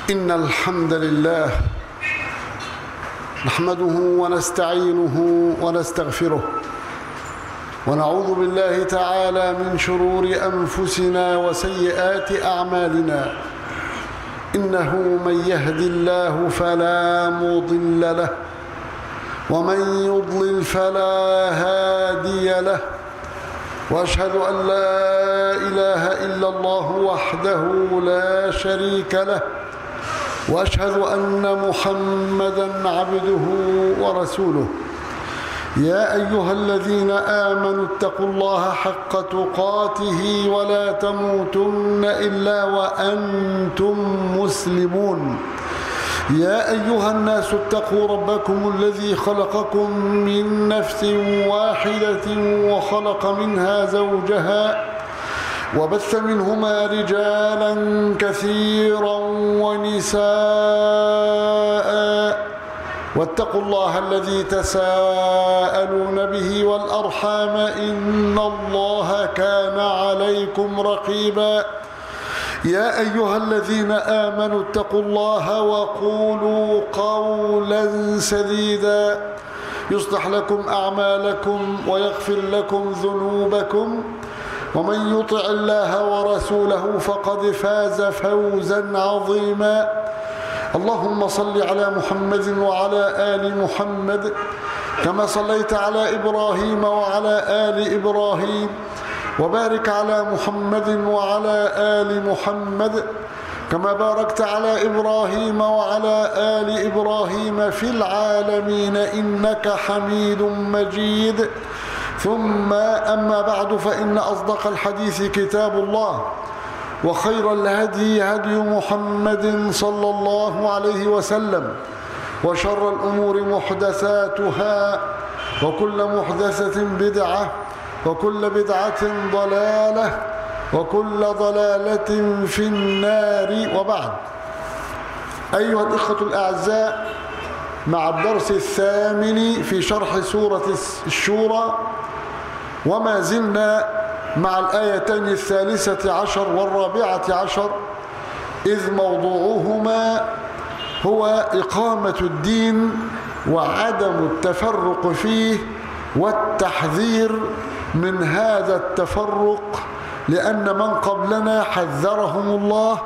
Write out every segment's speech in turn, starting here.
إن الحمد لله نحمده ونستعينه ونستغفره ونعوذ بالله تعالى من شرور أنفسنا وسيئات أعمالنا إنه من يهد الله فلا مضل له ومن يضلل فلا هادي له واشهد ان لا اله الا الله وحده لا شريك له واشهد ان محمدا عبده ورسوله يا ايها الذين امنوا اتقوا الله حق تقاته ولا تموتن الا وانتم مسلمون يا أيها الناس اتقوا ربكم الذي خلقكم من نفس واحدة وخلق منها زوجها وبث منهما رجالا كثيرا ونساء واتقوا الله الذي تساءلون به والأرحام إن الله كان عليكم رقيباً يا أيها الذين آمنوا اتقوا الله وقولوا قولا سديدا يصلح لكم أعمالكم ويغفر لكم ذنوبكم ومن يطع الله ورسوله فقد فاز فوزا عظيما اللهم صل على محمد وعلى آل محمد كما صليت على إبراهيم وعلى آل إبراهيم وبارك على محمد وعلى آل محمد كما باركت على إبراهيم وعلى آل إبراهيم في العالمين إنك حميد مجيد ثم أما بعد فإن أصدق الحديث كتاب الله وخير الهدي هدي محمد صلى الله عليه وسلم وشر الأمور محدثاتها وكل محدثة بدعة وكل بدعة ضلالة وكل ضلالة في النار وبعد أيها الإخوة الأعزاء مع الدرس الثامن في شرح سورة الشورى وما زلنا مع الآيتين الثالثة عشر والرابعة عشر إذ موضوعهما هو إقامة الدين وعدم التفرق فيه والتحذير من هذا التفرق لأن من قبلنا حذرهم الله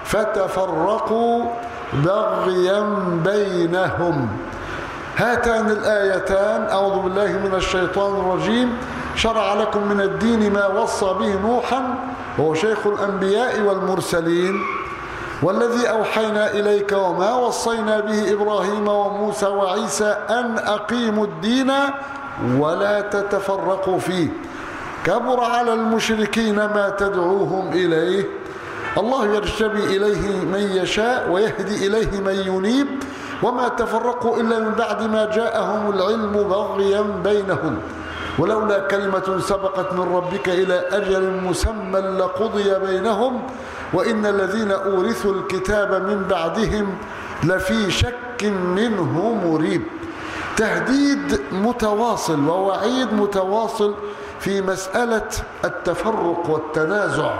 فتفرقوا بغيا بينهم هاتان الآيتان أعوذ بالله من الشيطان الرجيم شرع لكم من الدين ما وصى به نوحا وهو شيخ الأنبياء والمرسلين والذي أوحينا إليك وما وصينا به إبراهيم وموسى وعيسى أن أقيموا الدين ولا تتفرقوا فيه كبر على المشركين ما تدعوهم إليه الله يرشبي إليه من يشاء ويهدي إليه من ينيب وما تفرقوا إلا من بعد ما جاءهم العلم بغيا بينهم ولولا كلمة سبقت من ربك إلى أجل مسمى لقضي بينهم وإن الذين أورثوا الكتاب من بعدهم لفي شك منه مريب تهديد متواصل ووعيد متواصل في مسألة التفرق والتنازع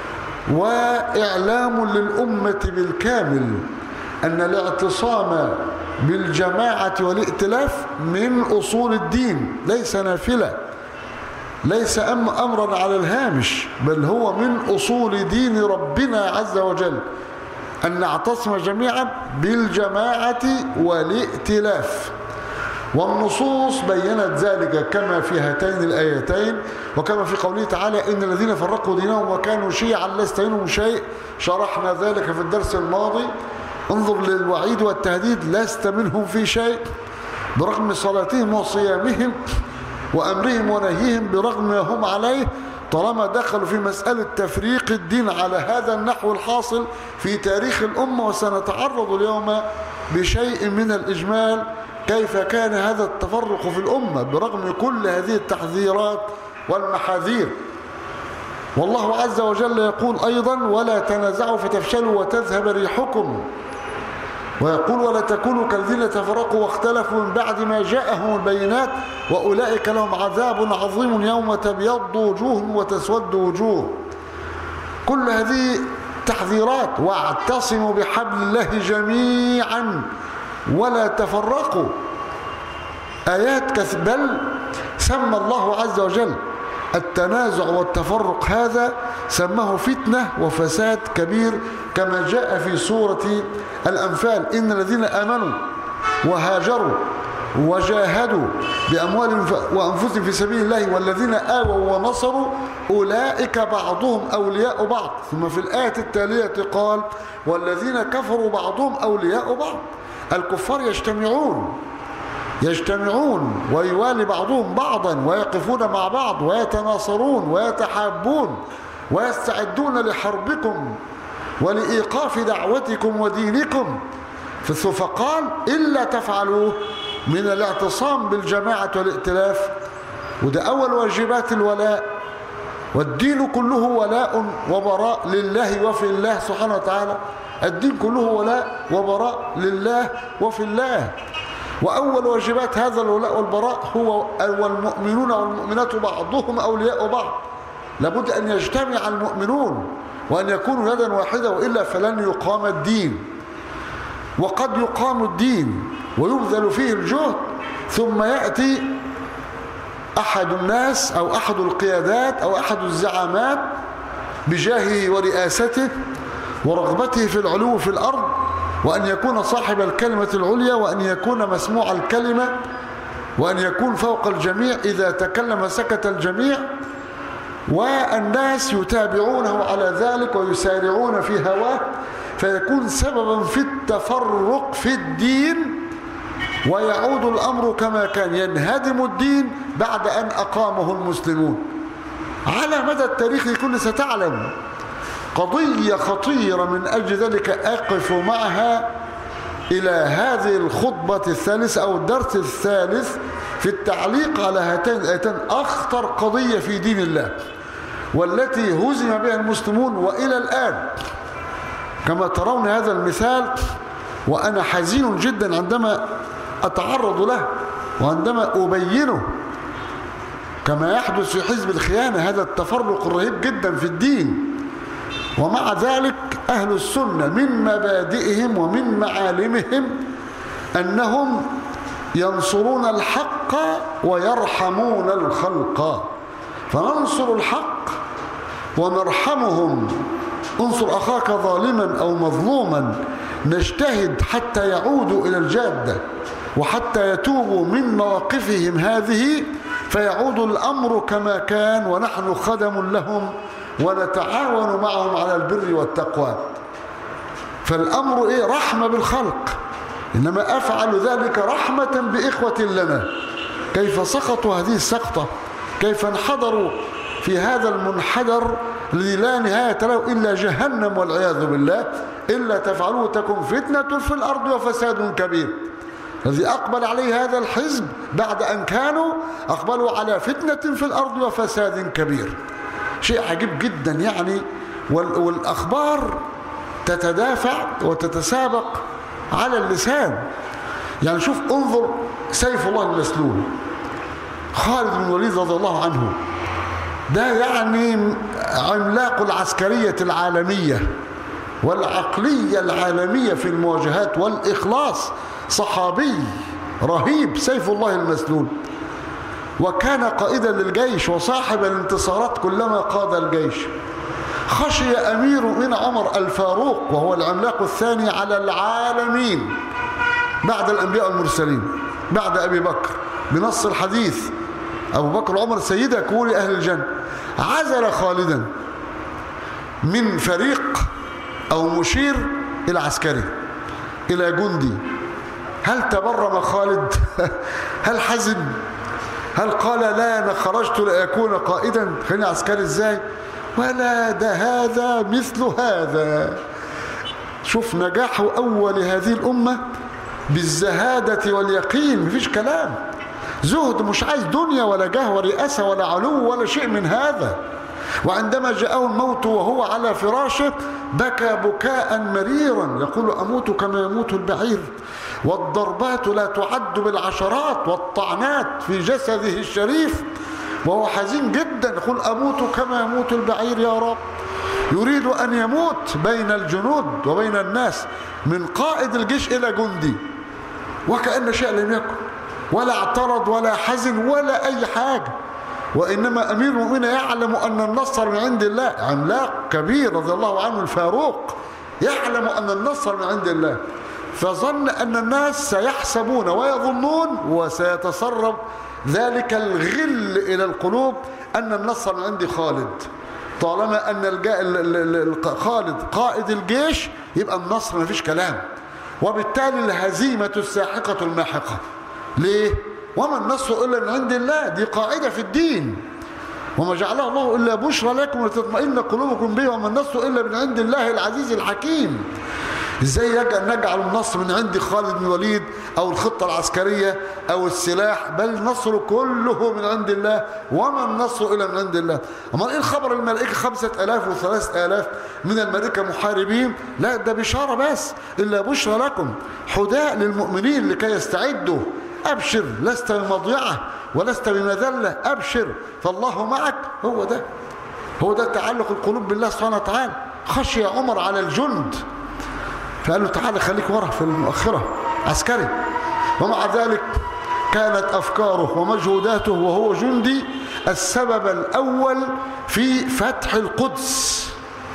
وإعلام للأمة بالكامل أن الاعتصام بالجماعة والائتلاف من أصول الدين ليس نافلة ليس أمرا على الهامش بل هو من أصول دين ربنا عز وجل أن نعتصم جميعا بالجماعة والائتلاف والنصوص بينت ذلك كما في هاتين الآيتين وكما في قوله تعالى إن الذين فرقوا دينهم وكانوا شيعا لست منهم شيء شرحنا ذلك في الدرس الماضي انظر للوعيد والتهديد لست منهم في شيء برغم صلاتهم وصيامهم وأمرهم ونهيهم برغم ما هم عليه طالما دخلوا في مسألة تفريق الدين على هذا النحو الحاصل في تاريخ الأمة وسنتعرض اليوم بشيء من الإجمال كيف كان هذا التفرق في الأمة برغم كل هذه التحذيرات والمحاذير والله عز وجل يقول أيضا ولا تنازعوا فتفشلوا وتذهب ريحكم ويقول ولا تكونوا كالذين تفرقوا واختلفوا من بعد ما جاءهم البينات وأولئك لهم عذاب عظيم يوم تبيض وجوه وتسود وجوه كل هذه التحذيرات واعتصموا بحبل الله جميعا ولا تفرقوا آيات كثير بل سمى الله عز وجل التنازع والتفرق هذا سماه فتنة وفساد كبير كما جاء في سورة الأنفال إن الذين آمنوا وهاجروا وجاهدوا بأموالهم وأنفسهم في سبيل الله والذين آووا ونصروا أولئك بعضهم أولياء بعض ثم في الآية التالية قال والذين كفروا بعضهم أولياء بعض الكفار يجتمعون يجتمعون ويوالي بعضهم بعضا ويقفون مع بعض ويتناصرون ويتحابون ويستعدون لحربكم ولإيقاف دعوتكم ودينكم فقال إلا تفعلوه من الاعتصام بالجماعة والائتلاف وده أول واجبات الولاء والدين كله ولاء وبراء لله وفي الله سبحانه وتعالى الدين كله ولاء وبراء لله وفي الله وأول واجبات هذا الولاء والبراء هو والمؤمنون والمؤمنات بعضهم أولياء بعض لابد أن يجتمع المؤمنون وأن يكونوا يدا واحدة وإلا فلن يقام الدين وقد يقام الدين ويبذل فيه الجهد ثم يأتي أحد الناس أو أحد القيادات أو أحد الزعامات بجاهه ورئاسته ورغبته في العلو في الأرض وأن يكون صاحب الكلمة العليا وأن يكون مسموع الكلمة وأن يكون فوق الجميع إذا تكلم سكت الجميع والناس يتابعونه على ذلك ويسارعون في هواه فيكون سببا في التفرق في الدين ويعود الأمر كما كان ينهدم الدين بعد أن أقامه المسلمون على مدى التاريخ كل ستعلم قضية خطيرة من أجل ذلك أقف معها إلى هذه الخطبة الثالثة أو الدرس الثالث في التعليق على هاتين الآيتين أخطر قضية في دين الله والتي هزم بها المسلمون وإلى الآن كما ترون هذا المثال وأنا حزين جدا عندما أتعرض له وعندما أبينه كما يحدث في حزب الخيانة هذا التفرق الرهيب جدا في الدين ومع ذلك أهل السنة من مبادئهم ومن معالمهم أنهم ينصرون الحق ويرحمون الخلق فننصر الحق ونرحمهم انصر أخاك ظالما أو مظلوما نجتهد حتى يعودوا إلى الجادة وحتى يتوبوا من مواقفهم هذه فيعود الأمر كما كان ونحن خدم لهم ونتعاون معهم على البر والتقوى فالأمر إيه رحمة بالخلق إنما أفعل ذلك رحمة بإخوة لنا كيف سقطوا هذه السقطة كيف انحدروا في هذا المنحدر الذي لا نهاية له إلا جهنم والعياذ بالله إلا تفعلوه تكون فتنة في الأرض وفساد كبير الذي أقبل عليه هذا الحزب بعد أن كانوا أقبلوا على فتنة في الأرض وفساد كبير شيء عجيب جدا يعني والأخبار تتدافع وتتسابق على اللسان يعني شوف انظر سيف الله المسلول خالد بن الوليد رضي الله عنه ده يعني عملاق العسكرية العالمية والعقلية العالمية في المواجهات والإخلاص صحابي رهيب سيف الله المسلول وكان قائدا للجيش وصاحب الانتصارات كلما قاد الجيش خشي أمير من عمر الفاروق وهو العملاق الثاني على العالمين بعد الأنبياء المرسلين بعد أبي بكر بنص الحديث أبو بكر عمر سيدة كول أهل الجنة عزل خالدا من فريق أو مشير إلى عسكري إلى جندي هل تبرم خالد هل حزن هل قال لا أنا خرجت لأكون قائدا خليني عسكري إزاي ولا ده هذا مثل هذا شوف نجاح أول هذه الأمة بالزهادة واليقين مفيش كلام زهد مش عايز دنيا ولا جاه ورئاسة ولا علو ولا شيء من هذا وعندما جاءه الموت وهو على فراشه بكى بكاء مريرا يقول أموت كما يموت البعير والضربات لا تعد بالعشرات والطعنات في جسده الشريف وهو حزين جدا يقول أموت كما يموت البعير يا رب يريد أن يموت بين الجنود وبين الناس من قائد الجيش إلى جندي وكأن شيء لم يكن ولا اعترض ولا حزن ولا أي حاجة وإنما أمير المؤمنين يعلم أن النصر من عند الله عملاق كبير رضي الله عنه الفاروق يعلم أن النصر من عند الله فظن أن الناس سيحسبون ويظنون وسيتسرب ذلك الغل إلى القلوب أن النصر من عند خالد طالما أن خالد قائد الجيش يبقى النصر ما فيش كلام وبالتالي الهزيمة الساحقة الماحقة ليه؟ وما النصر إلا من عند الله دي قاعدة في الدين وما جعله الله إلا بشرى لكم لتطمئن قلوبكم به وما النصر إلا من عند الله العزيز الحكيم ازاي نجعل النصر من عند خالد بن الوليد او الخطة العسكرية او السلاح بل النصر كله من عند الله وما النصر الا من عند الله اما ايه الخبر الملائكة خمسة الاف وثلاثة الاف من الملائكة محاربين لا ده بشارة بس الا بشرى لكم حداء للمؤمنين لكي يستعدوا ابشر لست بمضيعة ولست بمذلة ابشر فالله معك هو ده هو ده تعلق القلوب بالله سبحانه وتعالى خشي عمر على الجند فقال له تعالى خليك ورا في المؤخرة عسكري ومع ذلك كانت أفكاره ومجهوداته وهو جندي السبب الأول في فتح القدس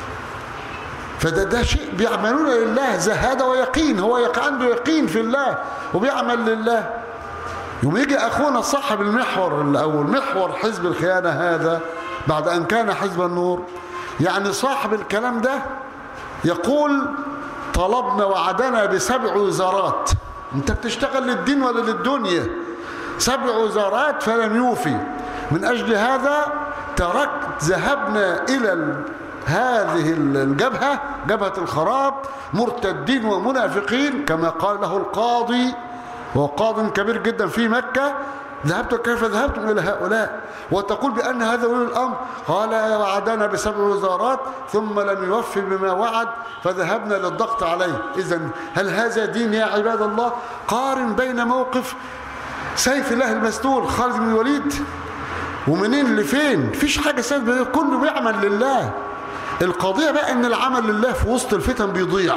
فده ده شيء بيعملون لله زهادة ويقين هو عنده يقين في الله وبيعمل لله يوم يجي أخونا صاحب المحور الأول محور حزب الخيانة هذا بعد أن كان حزب النور يعني صاحب الكلام ده يقول طلبنا وعدنا بسبع وزارات انت بتشتغل للدين ولا للدنيا سبع وزارات فلم يوفي من أجل هذا تركت ذهبنا إلى هذه الجبهة جبهة الخراب مرتدين ومنافقين كما قال له القاضي وهو قاض كبير جدا في مكة ذهبت كيف ذهبتم إلى هؤلاء وتقول بأن هذا ولي الأمر قال وعدنا بسبع وزارات ثم لم يوفي بما وعد فذهبنا للضغط عليه إذا هل هذا دين يا عباد الله قارن بين موقف سيف الله المسلول خالد بن الوليد ومنين لفين فيش حاجة سيد كله بيعمل لله القضية بقى ان العمل لله في وسط الفتن بيضيع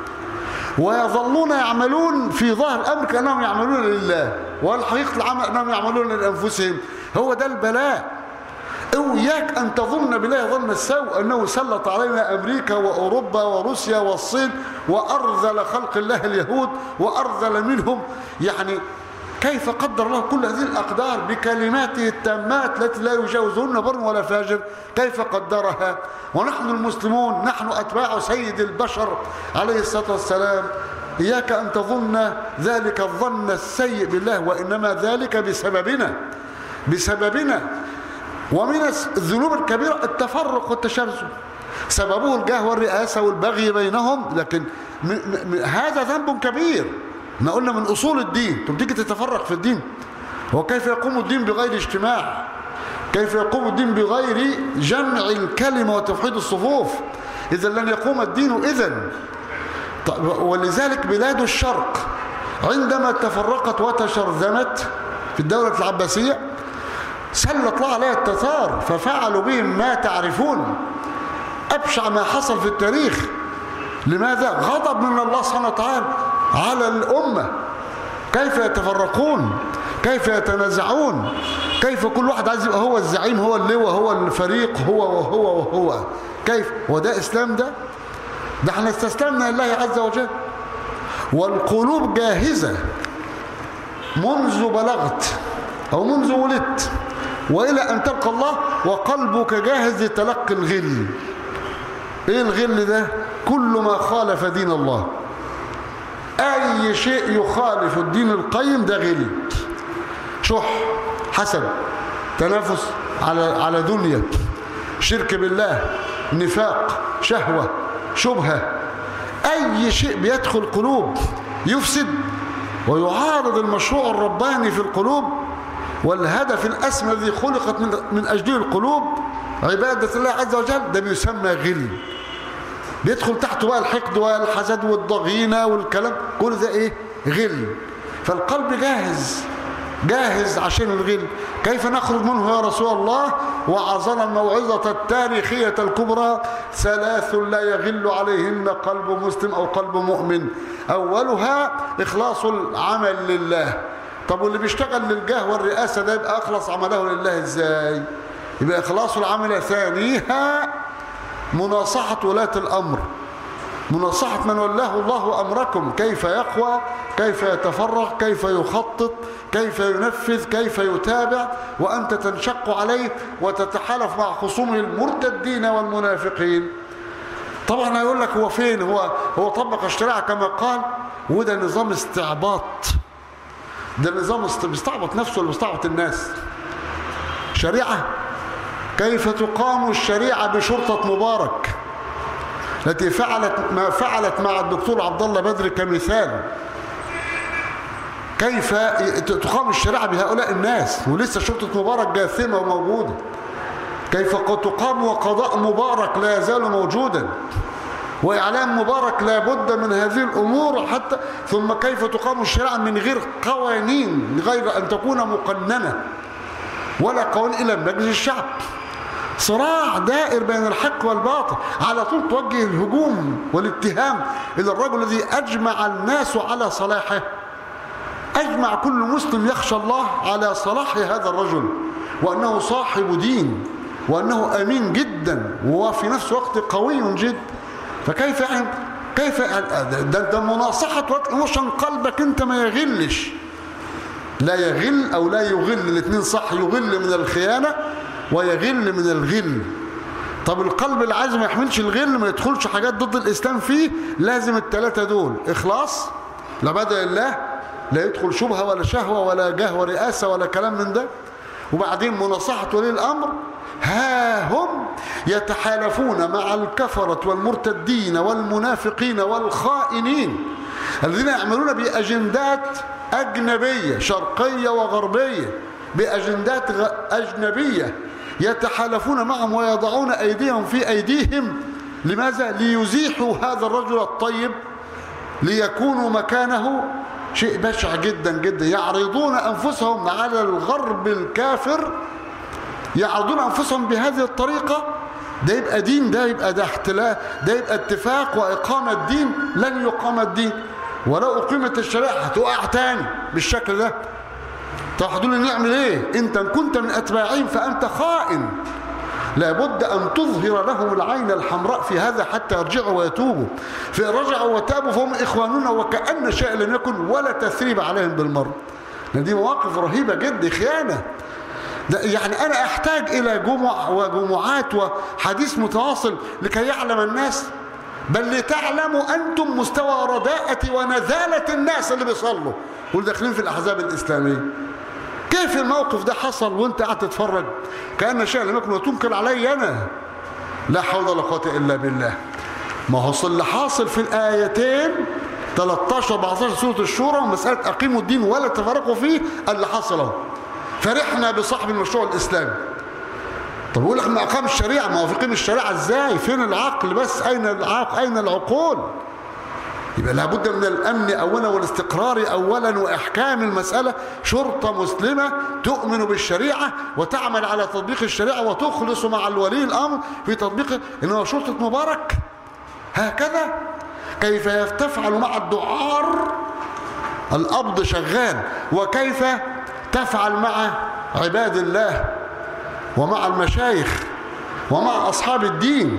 ويظلون يعملون في ظهر الأمر كأنهم يعملون لله والحقيقة العمل أنهم يعملون لأنفسهم هو ده البلاء إياك أن تظن بالله ظن السوء أنه سلط علينا أمريكا وأوروبا وروسيا والصين وأرذل خلق الله اليهود وأرذل منهم يعني كيف قدر الله كل هذه الأقدار بكلماته التامات التي لا يجاوزهن بر ولا فاجر كيف قدرها ونحن المسلمون نحن أتباع سيد البشر عليه الصلاة والسلام إياك أن تظن ذلك الظن السيء بالله وإنما ذلك بسببنا بسببنا ومن الذنوب الكبيرة التفرق والتشرذم سببه الجاه والرئاسة والبغي بينهم لكن هذا ذنب كبير ما قلنا من أصول الدين طب تيجي تتفرق في الدين هو كيف يقوم الدين بغير اجتماع كيف يقوم الدين بغير جمع الكلمة وتوحيد الصفوف إذا لن يقوم الدين إذن ولذلك بلاد الشرق عندما تفرقت وتشرذمت في الدولة العباسية سلط الله عليها التتار ففعلوا بهم ما تعرفون أبشع ما حصل في التاريخ لماذا؟ غضب من الله سبحانه وتعالى على الأمة كيف يتفرقون كيف يتنازعون كيف كل واحد عايز يبقى هو الزعيم هو اللواء هو الفريق هو وهو وهو كيف وده إسلام ده ده احنا استسلمنا لله عز وجل والقلوب جاهزة منذ بلغت أو منذ ولدت وإلى أن تلقى الله وقلبك جاهز لتلقي الغل إيه الغل ده كل ما خالف دين الله أي شيء يخالف الدين القيم ده غل شح حسد تنافس على على دنيا شرك بالله نفاق شهوة شبهة أي شيء بيدخل قلوب يفسد ويعارض المشروع الرباني في القلوب والهدف الأسمى الذي خلقت من, من أجله القلوب عبادة الله عز وجل ده بيسمى غل بيدخل تحته بقى الحقد والحسد والضغينة والكلام كل ده ايه غل فالقلب جاهز جاهز عشان الغل كيف نخرج منه يا رسول الله وعظنا الموعظة التاريخية الكبرى ثلاث لا يغل عليهن قلب مسلم أو قلب مؤمن أولها إخلاص العمل لله طب واللي بيشتغل للجاه والرئاسة ده يبقى أخلص عمله لله إزاي يبقى إخلاص العمل ثانيها مناصحة ولاة الأمر مناصحة من ولاه الله أمركم كيف يقوى كيف يتفرغ كيف يخطط كيف ينفذ كيف يتابع وأنت تنشق عليه وتتحالف مع خصومه المرتدين والمنافقين طبعا هيقول لك هو فين هو هو طبق الشريعة كما قال وده نظام استعباط ده نظام بيستعبط نفسه ولا بيستعبط الناس شريعة كيف تقام الشريعة بشرطة مبارك التي فعلت ما فعلت مع الدكتور عبد الله بدر كمثال كيف تقام الشريعة بهؤلاء الناس ولسه شرطة مبارك جاثمة وموجودة كيف تقام وقضاء مبارك لا يزال موجودا وإعلام مبارك لا بد من هذه الأمور حتى ثم كيف تقام الشريعة من غير قوانين غير أن تكون مقننة ولا قوانين إلى مجلس الشعب صراع دائر بين الحق والباطل على طول توجه الهجوم والاتهام إلى الرجل الذي أجمع الناس على صلاحه أجمع كل مسلم يخشى الله على صلاح هذا الرجل وأنه صاحب دين وأنه أمين جدا وفي نفس الوقت قوي جدا فكيف يعني كيف ده, ده مناصحة عشان قلبك انت ما يغلش لا يغل او لا يغل الاثنين صح يغل من الخيانة ويغل من الغل طب القلب اللي عايز ما يحملش الغل ما يدخلش حاجات ضد الاسلام فيه لازم الثلاثة دول اخلاص لبدأ الله لا يدخل شبهة ولا شهوة ولا جاه ورئاسة ولا كلام من ده وبعدين مناصحة ولي الأمر ها هم يتحالفون مع الكفرة والمرتدين والمنافقين والخائنين الذين يعملون بأجندات أجنبية شرقية وغربية بأجندات أجنبية يتحالفون معهم ويضعون أيديهم في أيديهم لماذا؟ ليزيحوا هذا الرجل الطيب ليكونوا مكانه شيء بشع جدا جدا يعرضون أنفسهم على الغرب الكافر يعرضون أنفسهم بهذه الطريقة ده يبقى دين ده يبقى ده احتلال ده يبقى اتفاق وإقامة دين لن يقام الدين ولو أقيمت الشريعة هتقع تاني بالشكل ده طب هتقول نعمل ايه انت ان كنت من اتباعهم فانت خائن لابد أن تظهر لهم العين الحمراء في هذا حتى يرجعوا ويتوبوا فإن رجعوا وتابوا فهم إخواننا وكأن شيء لم يكن ولا تثريب عليهم بالمرض لأن دي مواقف رهيبة جدا خيانة يعني أنا أحتاج إلى جمع وجمعات وحديث متواصل لكي يعلم الناس بل لتعلموا أنتم مستوى رداءة ونزالة الناس اللي بيصلوا والداخلين في الأحزاب الإسلامية كيف الموقف ده حصل وانت قاعد تتفرج كأن شيء لم يكن وتنكر علي أنا لا حول ولا قوة إلا بالله ما هو اللي حاصل في الآيتين 13 14 سورة الشورى ومسألة أقيموا الدين ولا تفرقوا فيه اللي حصل فرحنا بصاحب المشروع الإسلامي طب يقول لك ما أقام الشريعة ما هو في قيم الشريعة إزاي فين العقل بس أين العقل أين العقول يبقى لابد من الأمن أولا والاستقرار أولا وإحكام المسألة شرطة مسلمة تؤمن بالشريعة وتعمل على تطبيق الشريعة وتخلص مع الولي الأمر في تطبيق إنه شرطة مبارك هكذا كيف تفعل مع الدعار القبض شغال وكيف تفعل مع عباد الله ومع المشايخ ومع أصحاب الدين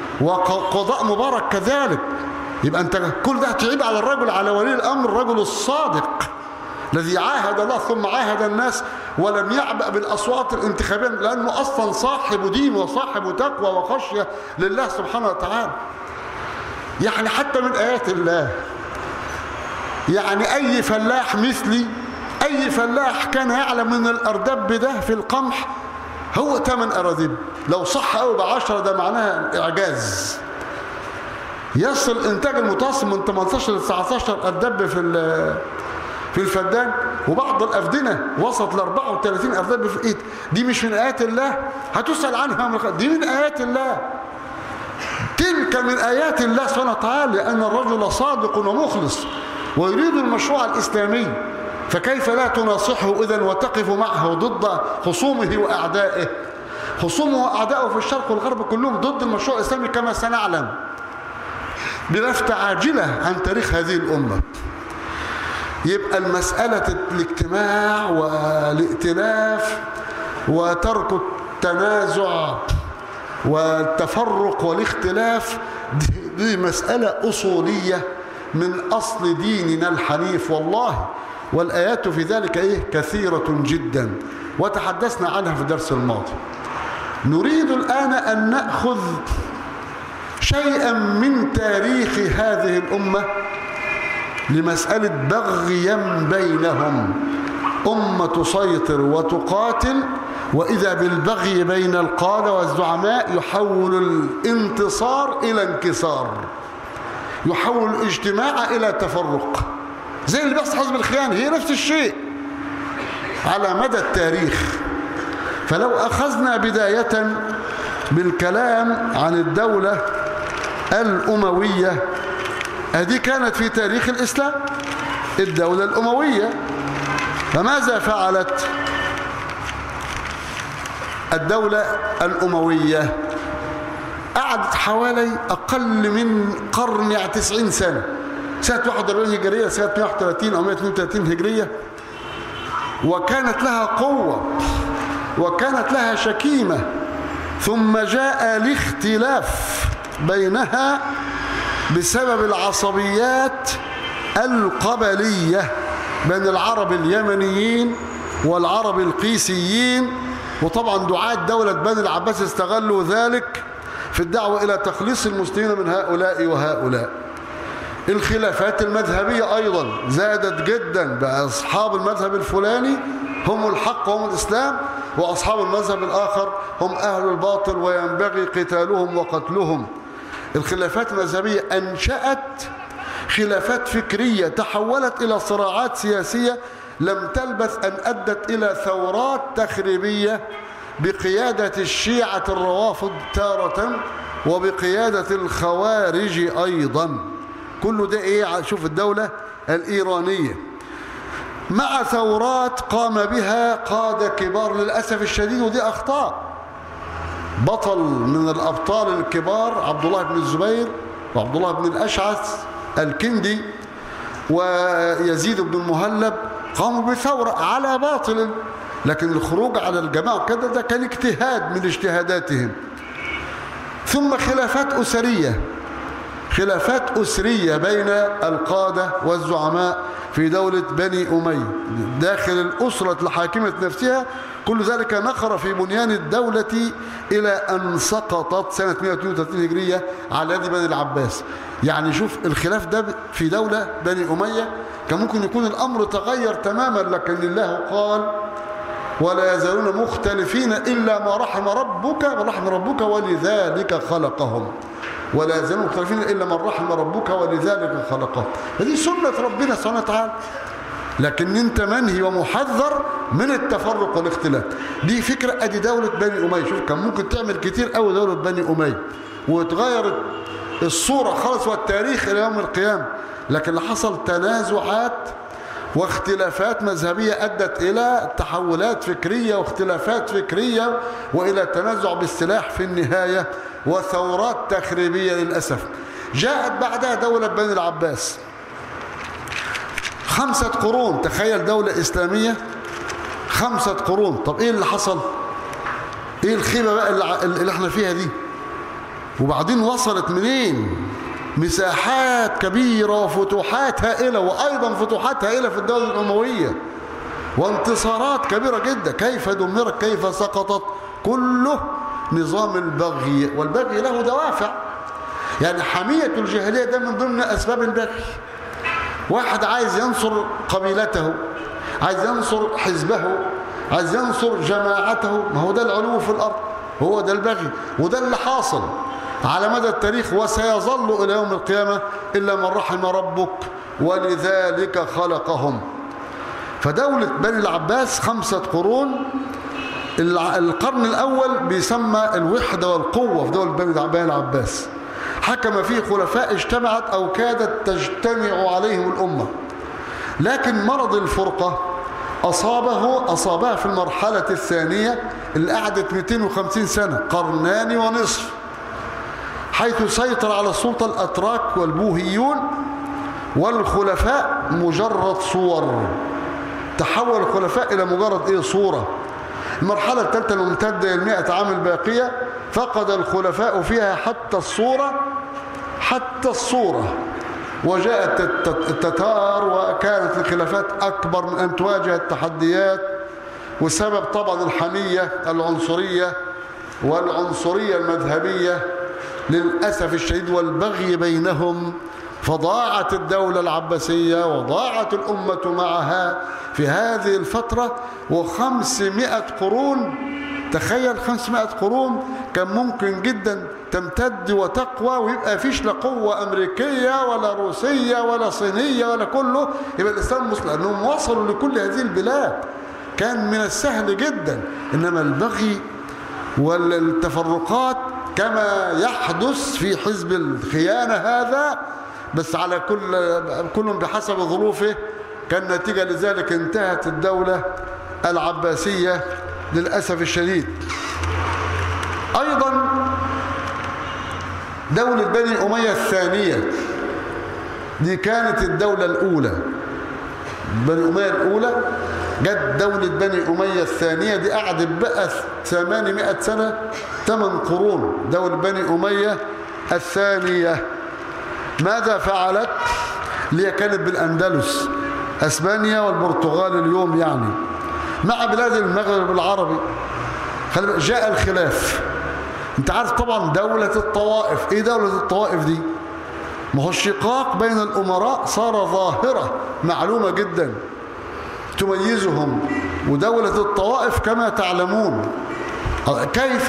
وقضاء مبارك كذلك يبقى أنت كل ده تعيب على الرجل على ولي الأمر الرجل الصادق الذي عاهد الله ثم عاهد الناس ولم يعبأ بالأصوات الانتخابية لأنه أصلا صاحب دين وصاحب تقوى وخشية لله سبحانه وتعالى يعني حتى من آيات الله يعني أي فلاح مثلي أي فلاح كان يعلم من الأردب ده في القمح هو ثمن أراضيب لو صح قوي بعشرة ده معناها إعجاز يصل إنتاج المتوسط من 18 ل 19 أردب في في الفدان وبعض الأفدنة وصلت ل 34 أردب في الإيد دي مش من آيات الله هتسأل عنها دي من آيات الله تلك من آيات الله سبحانه وتعالى لأن الرجل صادق ومخلص ويريد المشروع الإسلامي فكيف لا تناصحه إذا وتقف معه ضد خصومه وأعدائه خصومه وأعدائه في الشرق والغرب كلهم ضد المشروع الإسلامي كما سنعلم بلفتة عاجلة عن تاريخ هذه الأمة يبقى المسألة الاجتماع والائتلاف وترك التنازع والتفرق والاختلاف دي مسألة أصولية من أصل ديننا الحنيف والله والآيات في ذلك إيه كثيرة جدا وتحدثنا عنها في الدرس الماضي نريد الآن أن نأخذ شيئا من تاريخ هذه الأمة لمسألة بغيا بينهم أمة تسيطر وتقاتل وإذا بالبغي بين القادة والزعماء يحول الانتصار إلى انكسار يحول الاجتماع إلى تفرق زي اللي بيحصل حزب الخيانة هي نفس الشيء على مدى التاريخ فلو أخذنا بداية بالكلام عن الدولة الأموية هذه كانت في تاريخ الإسلام الدولة الأموية فماذا فعلت الدولة الأموية قعدت حوالي أقل من قرن يعني 90 سنة سنة 41 هجرية سنة 131 أو 132 هجرية وكانت لها قوة وكانت لها شكيمة ثم جاء الاختلاف بينها بسبب العصبيات القبلية بين العرب اليمنيين والعرب القيسيين وطبعا دعاة دولة بني العباس استغلوا ذلك في الدعوة إلى تخليص المسلمين من هؤلاء وهؤلاء الخلافات المذهبية أيضا زادت جدا بأصحاب المذهب الفلاني هم الحق وهم الإسلام وأصحاب المذهب الآخر هم أهل الباطل وينبغي قتالهم وقتلهم الخلافات المذهبية أنشأت خلافات فكرية تحولت إلى صراعات سياسية لم تلبث أن أدت إلى ثورات تخريبية بقيادة الشيعة الروافض تارة وبقيادة الخوارج أيضا كل ده إيه شوف الدولة الإيرانية مع ثورات قام بها قادة كبار للأسف الشديد ودي أخطاء بطل من الأبطال الكبار عبد الله بن الزبير وعبد الله بن الأشعث الكندي ويزيد بن المهلب قاموا بثورة على باطل لكن الخروج على الجماعة كده ده كان اجتهاد من اجتهاداتهم ثم خلافات أسرية خلافات أسرية بين القادة والزعماء في دولة بني أمية داخل الأسرة الحاكمة نفسها كل ذلك نخر في بنيان الدولة إلى أن سقطت سنة 132 هجرية على يد بني العباس يعني شوف الخلاف ده في دولة بني أمية كان ممكن يكون الأمر تغير تماما لكن الله قال ولا يزالون مختلفين إلا ما رحم ربك ورحم ربك ولذلك خلقهم ولا يزالون مختلفين إلا من رحم ربك ولذلك خلقهم هذه سنة ربنا سبحانه وتعالى لكن انت منهي ومحذر من التفرق والاختلاف دي فكرة ادي دولة بني أمية شوف كان ممكن تعمل كتير قوي دولة بني أمية وتغير الصورة خالص والتاريخ إلى يوم القيامة لكن اللي حصل تنازعات واختلافات مذهبية أدت إلى تحولات فكرية واختلافات فكرية وإلى تنازع بالسلاح في النهاية وثورات تخريبية للأسف جاءت بعدها دولة بني العباس خمسة قرون تخيل دولة إسلامية خمسة قرون طب إيه اللي حصل إيه الخيبة بقى اللي احنا فيها دي وبعدين وصلت منين مساحات كبيرة وفتوحات هائلة وأيضا فتوحات هائلة في الدولة الأموية وانتصارات كبيرة جدا كيف دمرت كيف سقطت كله نظام البغي والبغي له دوافع يعني حمية الجاهلية ده من ضمن أسباب البغي واحد عايز ينصر قبيلته عايز ينصر حزبه عايز ينصر جماعته ما هو ده العلو في الأرض هو ده البغي وده اللي حاصل على مدى التاريخ وسيظل إلى يوم القيامة إلا من رحم ربك ولذلك خلقهم فدولة بني العباس خمسة قرون القرن الأول بيسمى الوحدة والقوة في دولة بني العباس حكم فيه خلفاء اجتمعت أو كادت تجتمع عليهم الأمة لكن مرض الفرقة أصابه أصابها في المرحلة الثانية اللي قعدت 250 سنة قرنان ونصف حيث سيطر على السلطة الأتراك والبوهيون والخلفاء مجرد صور تحول الخلفاء إلى مجرد إيه صورة المرحلة الثالثة الممتدة المئة عام الباقية فقد الخلفاء فيها حتى الصورة حتى الصورة وجاءت التتار وكانت الخلافات أكبر من أن تواجه التحديات وسبب طبعا الحمية العنصرية والعنصرية المذهبية للأسف الشديد والبغي بينهم فضاعت الدولة العباسية وضاعت الأمة معها في هذه الفترة وخمسمائة قرون تخيل خمسمائة قرون كان ممكن جدا تمتد وتقوى ويبقى فيش لا قوة أمريكية ولا روسية ولا صينية ولا كله يبقى الإسلام مسلم لأنهم وصلوا لكل هذه البلاد كان من السهل جدا إنما البغي والتفرقات كما يحدث في حزب الخيانة هذا بس على كل كل بحسب ظروفه كان نتيجة لذلك انتهت الدولة العباسية للأسف الشديد أيضا دولة بني أمية الثانية دي كانت الدولة الأولى بني أمية الأولى جت دولة بني أمية الثانية دي قعدت بقى 800 سنة 8 قرون دولة بني أمية الثانية ماذا فعلت؟ اللي هي كانت بالأندلس أسبانيا والبرتغال اليوم يعني مع بلاد المغرب العربي جاء الخلاف انت عارف طبعا دولة الطوائف ايه دولة الطوائف دي ما هو الشقاق بين الأمراء صار ظاهرة معلومة جدا تميزهم ودولة الطوائف كما تعلمون كيف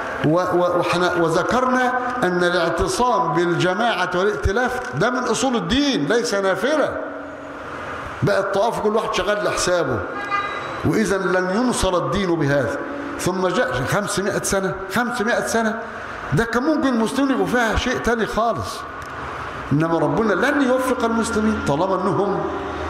وذكرنا أن الاعتصام بالجماعة والائتلاف ده من أصول الدين ليس نافلة بقى الطوائف كل واحد شغال لحسابه وإذا لن ينصر الدين بهذا ثم جاء 500 سنة 500 سنة ده كان ممكن المسلمين يبقوا فيها شيء تاني خالص إنما ربنا لن يوفق المسلمين طالما أنهم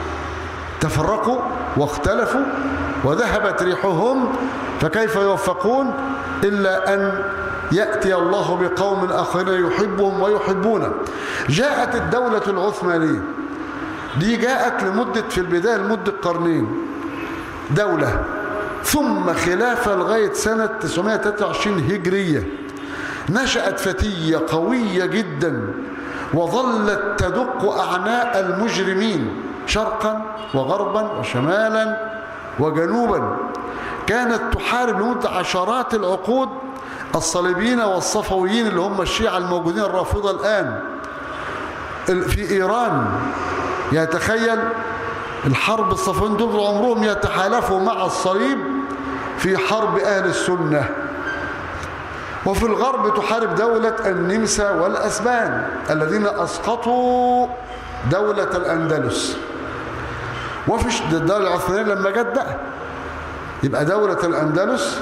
تفرقوا واختلفوا وذهبت ريحهم فكيف يوفقون إلا أن يأتي الله بقوم آخرين يحبهم ويحبونه جاءت الدولة العثمانية دي جاءت لمدة في البداية لمدة قرنين دولة ثم خلافة لغاية سنة 923 هجرية نشأت فتية قوية جدا وظلت تدق أعناء المجرمين شرقا وغربا وشمالا وجنوبا كانت تحارب لمدة عشرات العقود الصليبيين والصفويين اللي هم الشيعة الموجودين الرافضة الآن في إيران يتخيل الحرب الصفويين دول عمرهم يتحالفوا مع الصليب في حرب أهل السنة وفي الغرب تحارب دولة النمسا والأسبان الذين أسقطوا دولة الأندلس وفي الدولة العثمانية لما جت بقى يبقى دولة الأندلس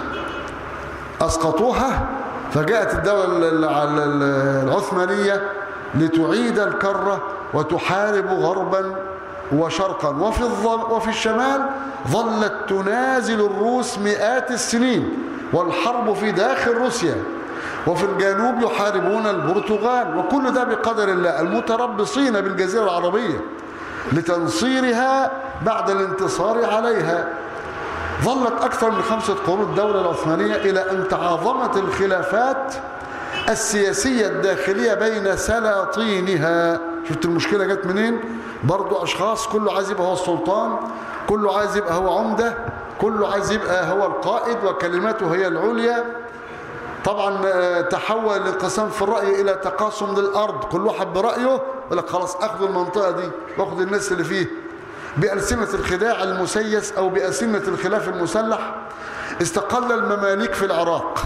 أسقطوها فجاءت الدولة العثمانية لتعيد الكرة وتحارب غربا وشرقا وفي, وفي الشمال ظلت تنازل الروس مئات السنين والحرب في داخل روسيا وفي الجنوب يحاربون البرتغال وكل ده بقدر الله المتربصين بالجزيرة العربية لتنصيرها بعد الانتصار عليها ظلت أكثر من خمسة قرون الدولة العثمانية إلى أن تعاظمت الخلافات السياسية الداخلية بين سلاطينها شفت المشكلة جت منين برضو أشخاص كله عايز يبقى هو السلطان كله عايز يبقى هو عمدة كله عايز يبقى هو القائد وكلماته هي العليا طبعا آه، تحول الانقسام في الرأي إلى تقاسم للأرض كل واحد برأيه يقول لك خلاص أخذ المنطقة دي وأخذ الناس اللي فيه بألسنة الخداع المسيس أو بألسنة الخلاف المسلح استقل المماليك في العراق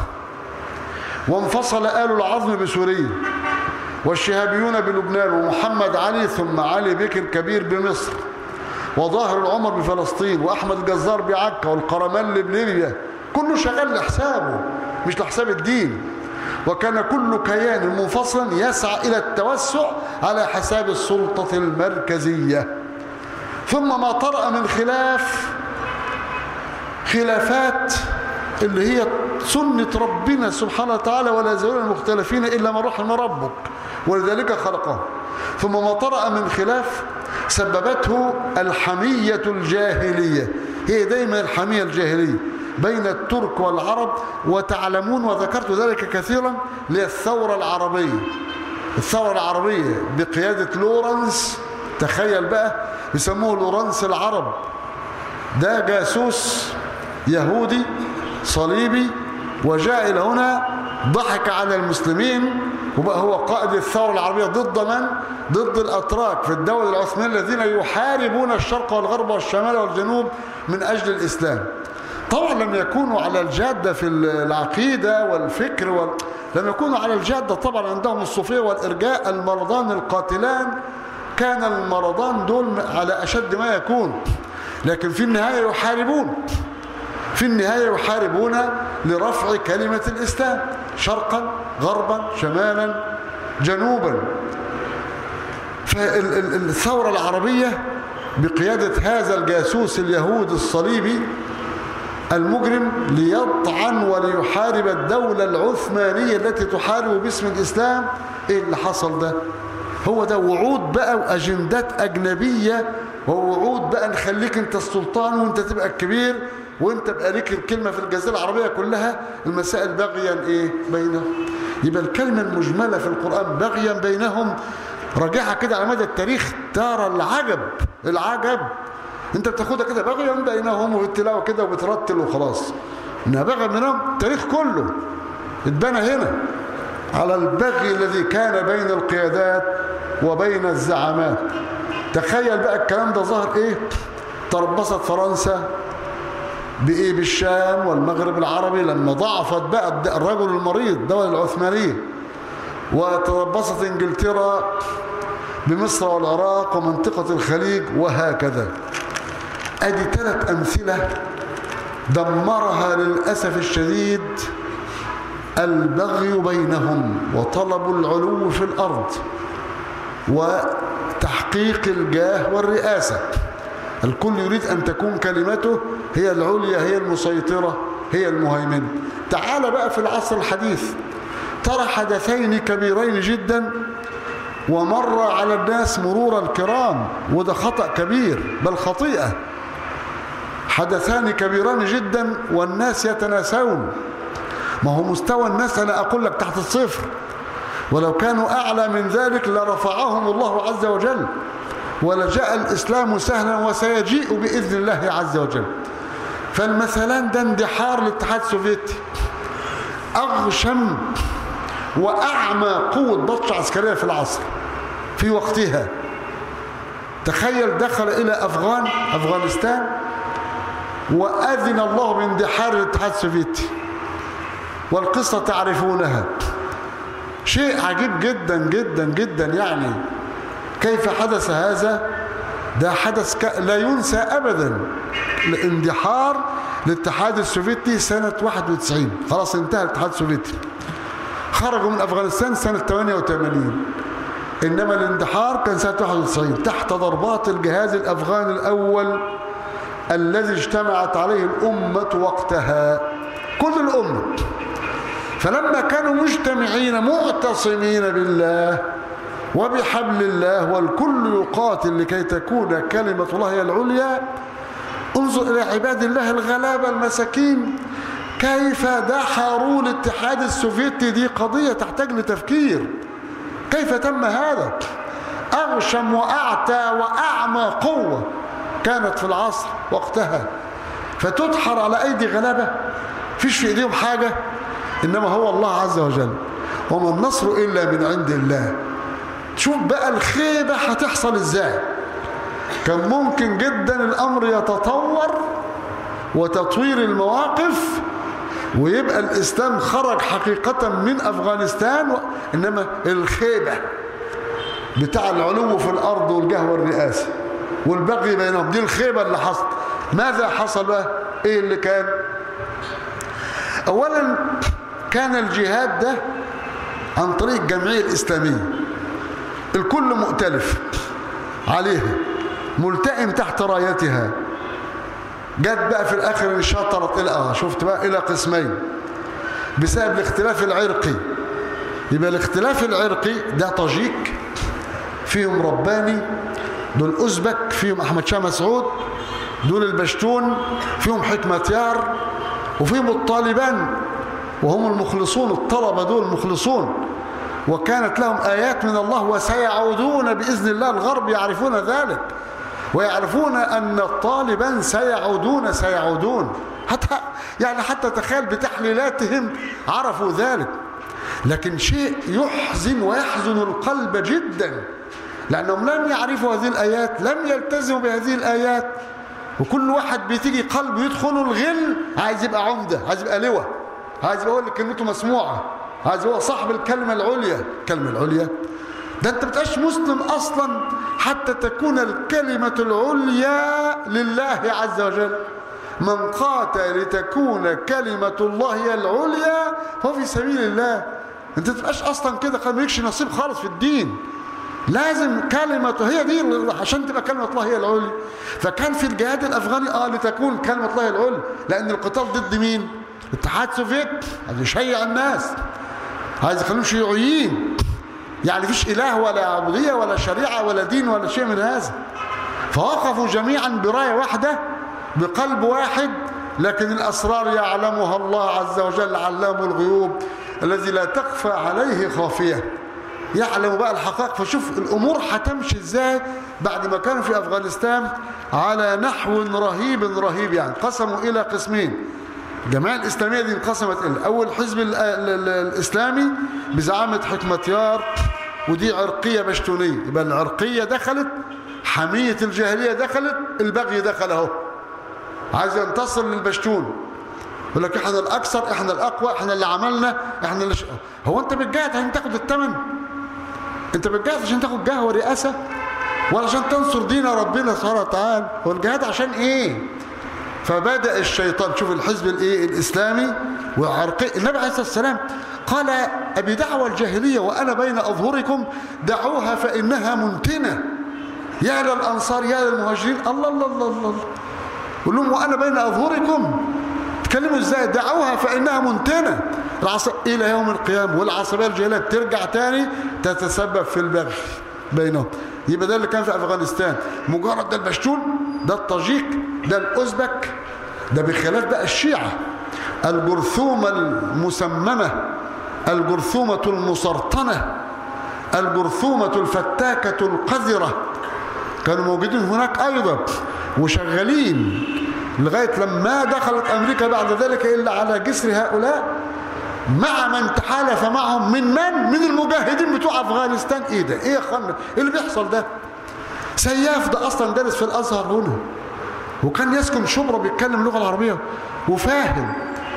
وانفصل آل العظم بسوريا والشهابيون بلبنان ومحمد علي ثم علي بكر كبير بمصر وظاهر العمر بفلسطين وأحمد الجزار بعكا والقرمل بليبيا كله شغال لحسابه مش لحساب الدين وكان كل كيان منفصل يسعى إلى التوسع على حساب السلطة المركزية ثم ما طرأ من خلاف خلافات اللي هي سنة ربنا سبحانه وتعالى ولا يزالون مختلفين إلا من رحم ربك ولذلك خلقه ثم ما طرأ من خلاف سببته الحمية الجاهلية هي دايما الحمية الجاهلية بين الترك والعرب وتعلمون وذكرت ذلك كثيرا للثورة العربية الثورة العربية بقيادة لورنس تخيل بقى يسموه لورنس العرب ده جاسوس يهودي صليبي وجاء إلى هنا ضحك على المسلمين وبقى هو قائد الثورة العربية ضد من؟ ضد الأتراك في الدولة العثمانية الذين يحاربون الشرق والغرب والشمال والجنوب من أجل الإسلام طبعا لم يكونوا على الجادة في العقيدة والفكر وال... لم يكونوا على الجادة طبعا عندهم الصوفية والإرجاء المرضان القاتلان كان المرضان دول على أشد ما يكون لكن في النهاية يحاربون في النهاية يحاربون لرفع كلمة الإسلام شرقا غربا شمالا جنوبا فالثورة العربية بقيادة هذا الجاسوس اليهود الصليبي المجرم ليطعن وليحارب الدولة العثمانية التي تحارب باسم الإسلام إيه اللي حصل ده هو ده وعود بقى وأجندات أجنبية ووعود بقى نخليك انت السلطان وانت تبقى الكبير وانت بقى ليك الكلمة في الجزيرة العربية كلها المسائل بغيا ايه بينهم يبقى الكلمة المجملة في القرآن بغيا بينهم راجعها كده على مدى التاريخ ترى العجب العجب انت بتاخدها كده بغيا بينهم وبالتلاوة كده وبترتل وخلاص انها بغيا بينهم التاريخ كله اتبنى هنا على البغي الذي كان بين القيادات وبين الزعامات تخيل بقى الكلام ده ظهر ايه تربصت فرنسا بايه بالشام والمغرب العربي لما ضعفت بقى الرجل المريض الدولة العثمانية وتربصت انجلترا بمصر والعراق ومنطقة الخليج وهكذا ادي ثلاث امثلة دمرها للأسف الشديد البغي بينهم وطلب العلو في الأرض وتحقيق الجاه والرئاسة الكل يريد أن تكون كلمته هي العليا هي المسيطرة هي المهيمنة تعال بقى في العصر الحديث ترى حدثين كبيرين جدا ومر على الناس مرور الكرام وده خطأ كبير بل خطيئة حدثان كبيران جدا والناس يتناسون ما هو مستوى الناس أنا أقول لك تحت الصفر ولو كانوا أعلى من ذلك لرفعهم الله عز وجل ولجاء الإسلام سهلا وسيجيء بإذن الله عز وجل فالمثلان ده اندحار الاتحاد السوفيتي أغشم وأعمى قوة بطش عسكرية في العصر في وقتها تخيل دخل إلى أفغان أفغانستان وأذن الله باندحار الاتحاد السوفيتي والقصة تعرفونها شيء عجيب جدا جدا جدا يعني كيف حدث هذا ده حدث ك... لا ينسى أبدا الاندحار الاتحاد السوفيتي سنة 91 خلاص انتهى الاتحاد السوفيتي خرجوا من أفغانستان سنة 88 إنما الاندحار كان سنة 91 تحت ضربات الجهاز الأفغاني الأول الذي اجتمعت عليه الأمة وقتها كل الأمة فلما كانوا مجتمعين معتصمين بالله وبحبل الله والكل يقاتل لكي تكون كلمة الله هي العليا انظر إلى عباد الله الغلابة المساكين كيف دحروا الاتحاد السوفيتي دي قضية تحتاج لتفكير كيف تم هذا أغشم وأعتى وأعمى قوة كانت في العصر وقتها فتدحر على أيدي غلابة فيش في إيديهم حاجة إنما هو الله عز وجل وما النصر إلا من عند الله شوف بقى الخيبة هتحصل إزاي كان ممكن جدا الأمر يتطور وتطوير المواقف ويبقى الإسلام خرج حقيقة من أفغانستان و... إنما الخيبة بتاع العلو في الأرض والجهوة الرئاسي والبغي بينهم دي الخيبة اللي حصل ماذا حصل بقى إيه اللي كان أولا كان الجهاد ده عن طريق الجمعية الإسلامية الكل مؤتلف عليها ملتئم تحت رايتها جت بقى في الاخر انشطرت الى اه شفت بقى الى قسمين بسبب الاختلاف العرقي يبقى الاختلاف العرقي ده طاجيك فيهم رباني دول أزبك فيهم أحمد شاه مسعود دول البشتون فيهم حكمة يار وفيهم الطالبان وهم المخلصون الطلبة دول المخلصون وكانت لهم آيات من الله وسيعودون بإذن الله الغرب يعرفون ذلك ويعرفون أن الطالبان سيعودون سيعودون حتى يعني حتى تخيل بتحليلاتهم عرفوا ذلك لكن شيء يحزن ويحزن القلب جدا لأنهم لم يعرفوا هذه الآيات لم يلتزموا بهذه الآيات وكل واحد بتيجي قلبه يدخله الغل عايز يبقى عمدة عايز يبقى لواء عايز يبقى هو اللي كلمته مسموعة عايز يبقى صاحب الكلمة العليا الكلمة العليا ده انت بتعيش مسلم اصلا حتى تكون الكلمة العليا لله عز وجل من قاتل لتكون كلمة الله هي العليا فهو في سبيل الله انت تبقاش اصلا كده قال مالكش نصيب خالص في الدين لازم كلمة هي دي عشان تبقى كلمة الله هي العليا فكان في الجهاد الافغاني اه لتكون كلمة الله هي العليا لان القتال ضد مين الاتحاد السوفيتي عايز يشيع الناس عايز يخليهم شيوعيين يعني فيش اله ولا عبودية ولا شريعة ولا دين ولا شيء من هذا فوقفوا جميعا براية واحدة بقلب واحد لكن الأسرار يعلمها الله عز وجل علام الغيوب الذي لا تخفى عليه خافية يعلم بقى الحقائق فشوف الأمور هتمشي ازاي بعد ما كانوا في أفغانستان على نحو رهيب رهيب يعني قسموا إلى قسمين الجماعة الإسلامية دي انقسمت إلى أول حزب ال ال الإسلامي بزعامة حكمة يار ودي عرقية بشتونية يبقى العرقية دخلت حمية الجاهلية دخلت البغي دخل اهو عايز ينتصر للبشتون يقول لك احنا الاكثر احنا الاقوى احنا اللي عملنا احنا اللي ش... هو انت بتجاهد عشان تاخد الثمن انت بتجاهد عشان تاخد جاه ورئاسه ولا عشان تنصر دين ربنا سبحانه وتعالى هو الجهاد عشان ايه فبدا الشيطان شوف الحزب الايه الاسلامي وعرقي النبي عليه الصلاه والسلام قال ابي دعوى الجاهليه وانا بين اظهركم دعوها فانها منتنه يا للانصار يا للمهاجرين الله الله الله الله قول لهم وانا بين اظهركم تكلموا ازاي دعوها فانها منتنه العص... الى يوم القيامه والعصبيه الجاهليه ترجع تاني تتسبب في البغي بينهم يبقى ده اللي كان في افغانستان مجرد ده البشتون ده الطاجيك ده الازبك ده بخلاف بقى الشيعه الجرثومه المسممه الجرثومه المسرطنه الجرثومه الفتاكه القذره كانوا موجودين هناك ايضا وشغالين لغاية لما دخلت أمريكا بعد ذلك إلا على جسر هؤلاء مع من تحالف معهم من من؟ من المجاهدين بتوع أفغانستان إيه ده؟ إيه يا أخوانا؟ إيه اللي بيحصل ده؟ سياف ده أصلا دارس في الأزهر هنا وكان يسكن شبرا بيتكلم اللغة العربية وفاهم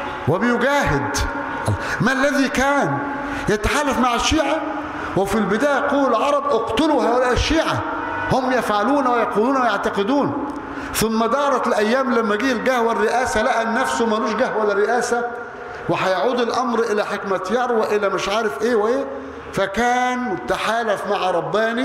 وبيجاهد ما الذي كان يتحالف مع الشيعة وفي البداية يقول العرب اقتلوا هؤلاء الشيعة هم يفعلون ويقولون ويعتقدون ثم دارت الأيام لما جه الجاه والرئاسة لقى نفسه ملوش جاه ولا رئاسة وهيعود الأمر إلى حكمة يار وإلى مش عارف إيه وإيه فكان تحالف مع رباني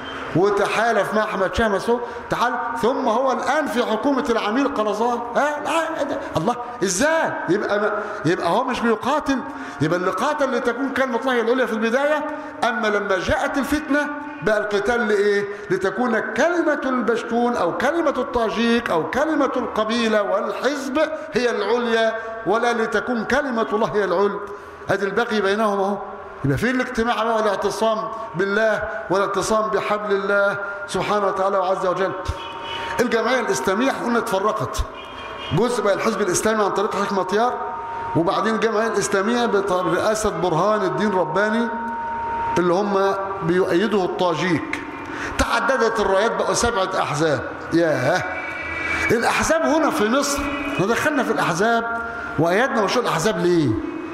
وتحالف مع احمد شاه مسعود تعال ثم هو الان في حكومه العميل قرصان ها الله ازاي يبقى ما يبقى هو مش بيقاتل يبقى اللي قاتل لتكون كلمه الله العليا في البدايه اما لما جاءت الفتنه بقى القتال لايه لتكون كلمه البشتون او كلمه الطاجيك او كلمه القبيله والحزب هي العليا ولا لتكون كلمه الله هي العليا ادي البغي بينهم اهو يبقى فين الاجتماع بقى والاعتصام بالله والاعتصام بحبل الله سبحانه وتعالى وعز وجل الجمعية الإسلامية قلنا اتفرقت جزء بقى الحزب الإسلامي عن طريق حكمة يار وبعدين الجمعية الإسلامية برئاسة برهان الدين رباني اللي هم بيؤيده الطاجيك تعددت الرايات بقوا سبعة أحزاب ياه الأحزاب هنا في مصر دخلنا في الأحزاب وأيدنا وشو الأحزاب ليه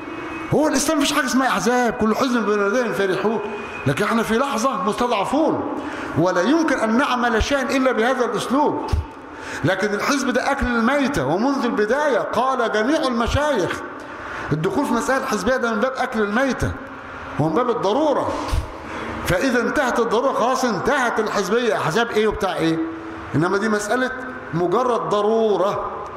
هو الإسلام مفيش حاجة اسمها أحزاب كل حزب بين فرحون لكن احنا في لحظة مستضعفون ولا يمكن أن نعمل شيئا إلا بهذا الأسلوب لكن الحزب ده أكل الميتة ومنذ البداية قال جميع المشايخ الدخول في مسائل الحزبية ده من باب أكل الميتة ومن باب الضرورة فإذا انتهت الضرورة خلاص انتهت الحزبية أحزاب إيه وبتاع إيه إنما دي مسألة مجرد ضرورة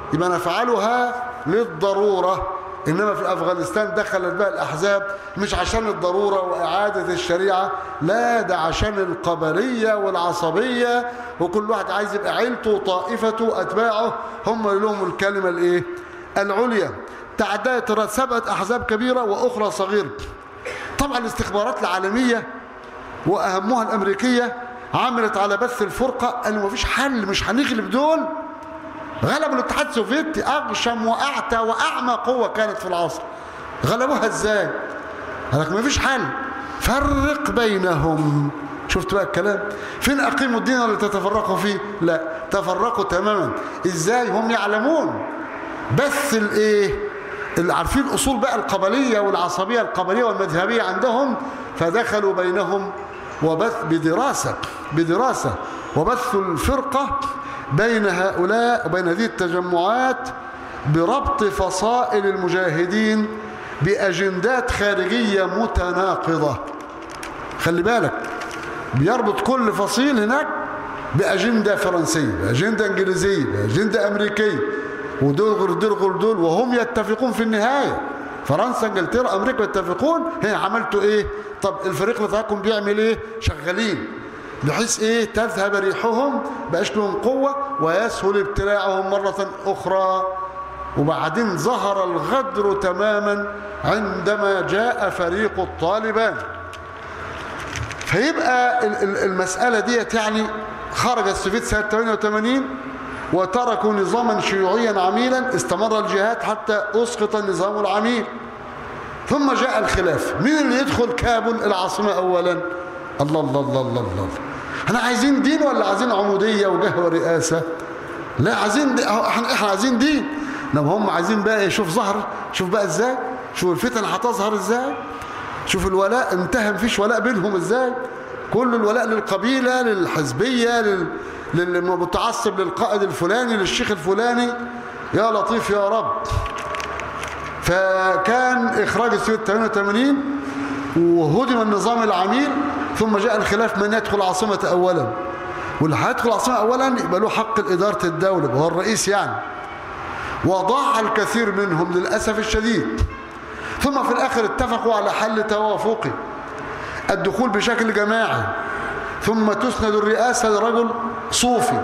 يبقى نفعلها للضرورة إنما في أفغانستان دخلت بقى الأحزاب مش عشان الضرورة وإعادة الشريعة لا ده عشان القبلية والعصبية وكل واحد عايز يبقى عيلته وطائفته أتباعه هم اللي لهم الكلمة الإيه العليا تعددت سبقت أحزاب كبيرة وأخرى صغيرة طبعا الاستخبارات العالمية وأهمها الأمريكية عملت على بث الفرقة قالوا مفيش حل مش هنغلب دول غلبوا الاتحاد السوفيتي أغشم وأعتى وأعمى قوة كانت في العصر غلبوها ازاي قال لك مفيش حل فرق بينهم شفت بقى الكلام فين أقيموا الدين اللي تتفرقوا فيه لا تفرقوا تماما ازاي هم يعلمون بث الايه اللي عارفين اصول بقى القبليه والعصبيه القبليه والمذهبيه عندهم فدخلوا بينهم وبث بدراسه بدراسه وبثوا الفرقه بين هؤلاء وبين هذه التجمعات بربط فصائل المجاهدين باجندات خارجيه متناقضه خلي بالك بيربط كل فصيل هناك باجنده فرنسيه باجنده انجليزيه باجنده امريكيه ودول غير دول غير دول وهم يتفقون في النهاية فرنسا انجلترا امريكا يتفقون هي عملتوا ايه طب الفريق بتاعكم بيعمل ايه شغالين بحيث ايه تذهب ريحهم بقاش لهم قوة ويسهل ابتلاعهم مرة اخرى وبعدين ظهر الغدر تماما عندما جاء فريق الطالبان فيبقى المسألة ديت يعني خرج السوفيت سنة 88 وتركوا نظاما شيوعيا عميلا استمر الجهاد حتى أسقط النظام العميل ثم جاء الخلاف مين اللي يدخل كابل العاصمة أولا الله الله الله الله الله احنا عايزين دين ولا عايزين عمودية وجهة ورئاسة لا عايزين دي احنا احنا عايزين دين انما هم عايزين بقى شوف ظهر شوف بقى ازاي شوف الفتن هتظهر ازاي شوف الولاء انتهى مفيش ولاء بينهم ازاي كل الولاء للقبيلة للحزبية لل... للمتعصب للقائد الفلاني للشيخ الفلاني يا لطيف يا رب فكان إخراج السويد 88 وهدم النظام العميل ثم جاء الخلاف من يدخل عاصمة أولا واللي هيدخل عاصمة أولا يبقى له حق إدارة الدولة وهو الرئيس يعني وضاع الكثير منهم للأسف الشديد ثم في الآخر اتفقوا على حل توافقي الدخول بشكل جماعي ثم تسند الرئاسة لرجل صوفي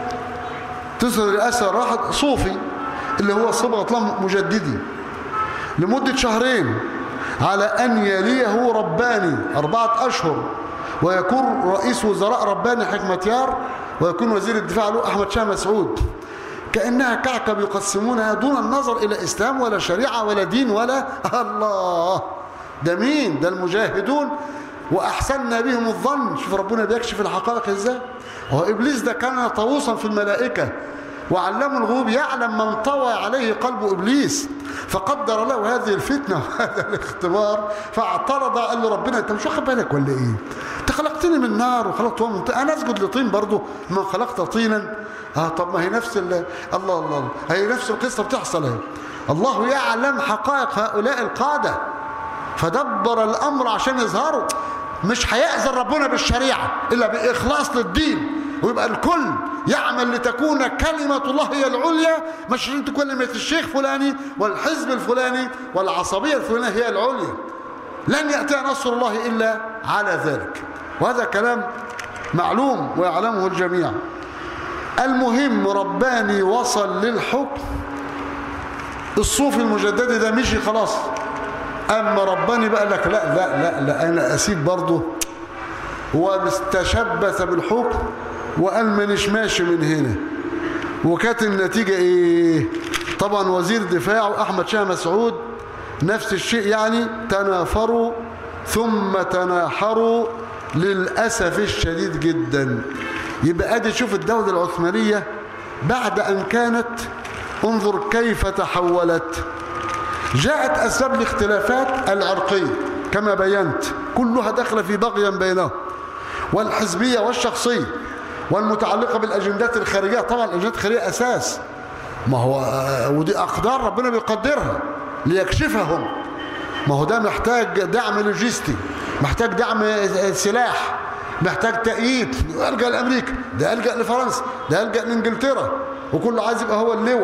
تسند الرئاسة لواحد صوفي اللي هو صبغة الله مجددي لمدة شهرين على أن يليه رباني أربعة أشهر ويكون رئيس وزراء رباني حكمتيار ويكون وزير الدفاع له أحمد شاه مسعود كأنها كعكة يقسمونها دون النظر إلى إسلام ولا شريعة ولا دين ولا الله ده مين ده المجاهدون وأحسننا بهم الظن شوف ربنا بيكشف الحقائق إزاي هو إبليس ده كان طاووسا في الملائكة وعلم الغيوب يعلم من طوى عليه قلب إبليس فقدر له هذه الفتنة وهذا الاختبار فاعترض قال له ربنا أنت مش واخد بالك ولا إيه أنت خلقتني من نار وخلقت من أنا أسجد لطين برضه ما خلقت طينا آه طب ما هي نفس الله الله الله هي نفس القصة بتحصل اهي الله يعلم حقائق هؤلاء القادة فدبر الأمر عشان يظهروا مش هيأذن ربنا بالشريعة إلا بإخلاص للدين ويبقى الكل يعمل لتكون كلمة الله هي العليا مش انت كلمة الشيخ فلاني والحزب الفلاني والعصبية الفلانية هي العليا لن يأتي نصر الله إلا على ذلك وهذا كلام معلوم ويعلمه الجميع المهم رباني وصل للحكم الصوفي المجددي ده مشي خلاص أما رباني بقى لك لا لا لا, لا أنا أسيب برضه هو استشبث بالحكم وقال مانيش ماشي من هنا وكانت النتيجة ايه طبعا وزير دفاعه احمد شاه مسعود نفس الشيء يعني تنافروا ثم تناحروا للأسف الشديد جدا يبقى ادي شوف الدولة العثمانية بعد ان كانت انظر كيف تحولت جاءت أسباب الاختلافات العرقية كما بينت كلها داخله في بغيا بينهم والحزبية والشخصية والمتعلقة بالأجندات الخارجية طبعا الأجندات الخارجية أساس ما هو ودي أقدار ربنا بيقدرها ليكشفهم ما هو ده محتاج دعم لوجستي محتاج دعم سلاح محتاج تأييد ألجأ لأمريكا ده ألجأ لفرنسا ده ألجأ لإنجلترا وكله عايز يبقى هو اللواء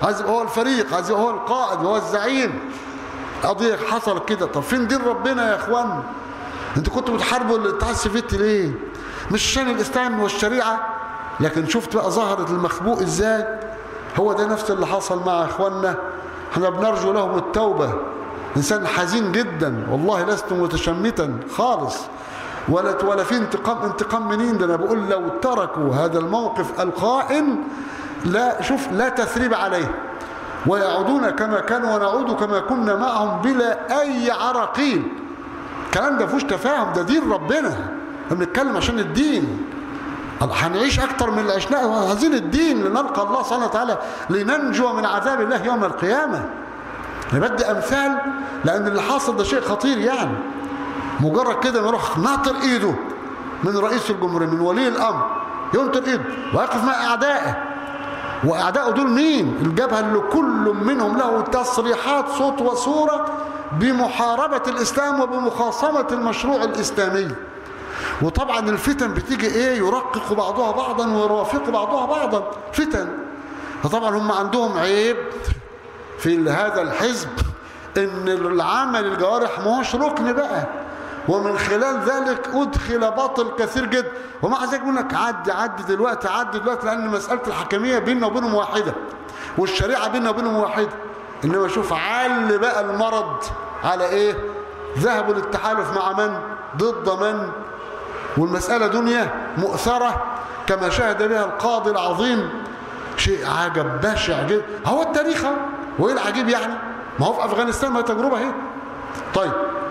عايز يبقى هو الفريق عايز يبقى هو القائد وهو الزعيم قضية حصلت كده طب فين دين ربنا يا اخوان انتوا كنتوا بتحاربوا الاتحاد السوفيتي ليه مش عشان الاسلام والشريعة لكن شفت بقى ظهرت المخبوء ازاي هو ده نفس اللي حصل مع اخواننا احنا بنرجو لهم التوبة انسان حزين جدا والله لست متشمتا خالص ولا ولا في انتقام انتقام منين ده انا بقول لو تركوا هذا الموقف القائم لا شوف لا تثريب عليه ويعودون كما كانوا ونعود كما كنا معهم بلا اي عراقيل الكلام ده فيهوش تفاهم ده دين ربنا احنا بنتكلم عشان الدين هنعيش اكتر من اللي عشناه عايزين الدين لنلقى الله سبحانه وتعالى لننجو من عذاب الله يوم القيامه نبدي امثال لان اللي حاصل ده شيء خطير يعني مجرد كده ما يروح ناطر ايده من رئيس الجمهوريه من ولي الامر ينطر ايده ويقف مع اعدائه واعدائه دول مين الجبهه اللي كل منهم له تصريحات صوت وصوره بمحاربه الاسلام وبمخاصمه المشروع الاسلامي وطبعا الفتن بتيجي ايه يرقق بعضها بعضا ويرافق بعضها بعضا فتن فطبعا هم عندهم عيب في هذا الحزب ان العمل الجوارح ماهوش ركن بقى ومن خلال ذلك ادخل باطل كثير جدا ومع ذلك يقول لك عدي عدي دلوقتي عدي دلوقتي لان مساله الحكميه بيننا وبينهم واحده والشريعه بيننا وبينهم واحده انما شوف عل بقى المرض على ايه ذهبوا للتحالف مع من ضد من والمساله دنيا مؤثره كما شاهد بها القاضي العظيم شيء عجب بشع جدا هو التاريخ وايه العجيب يعني ما هو في افغانستان ما تجربه اهي طيب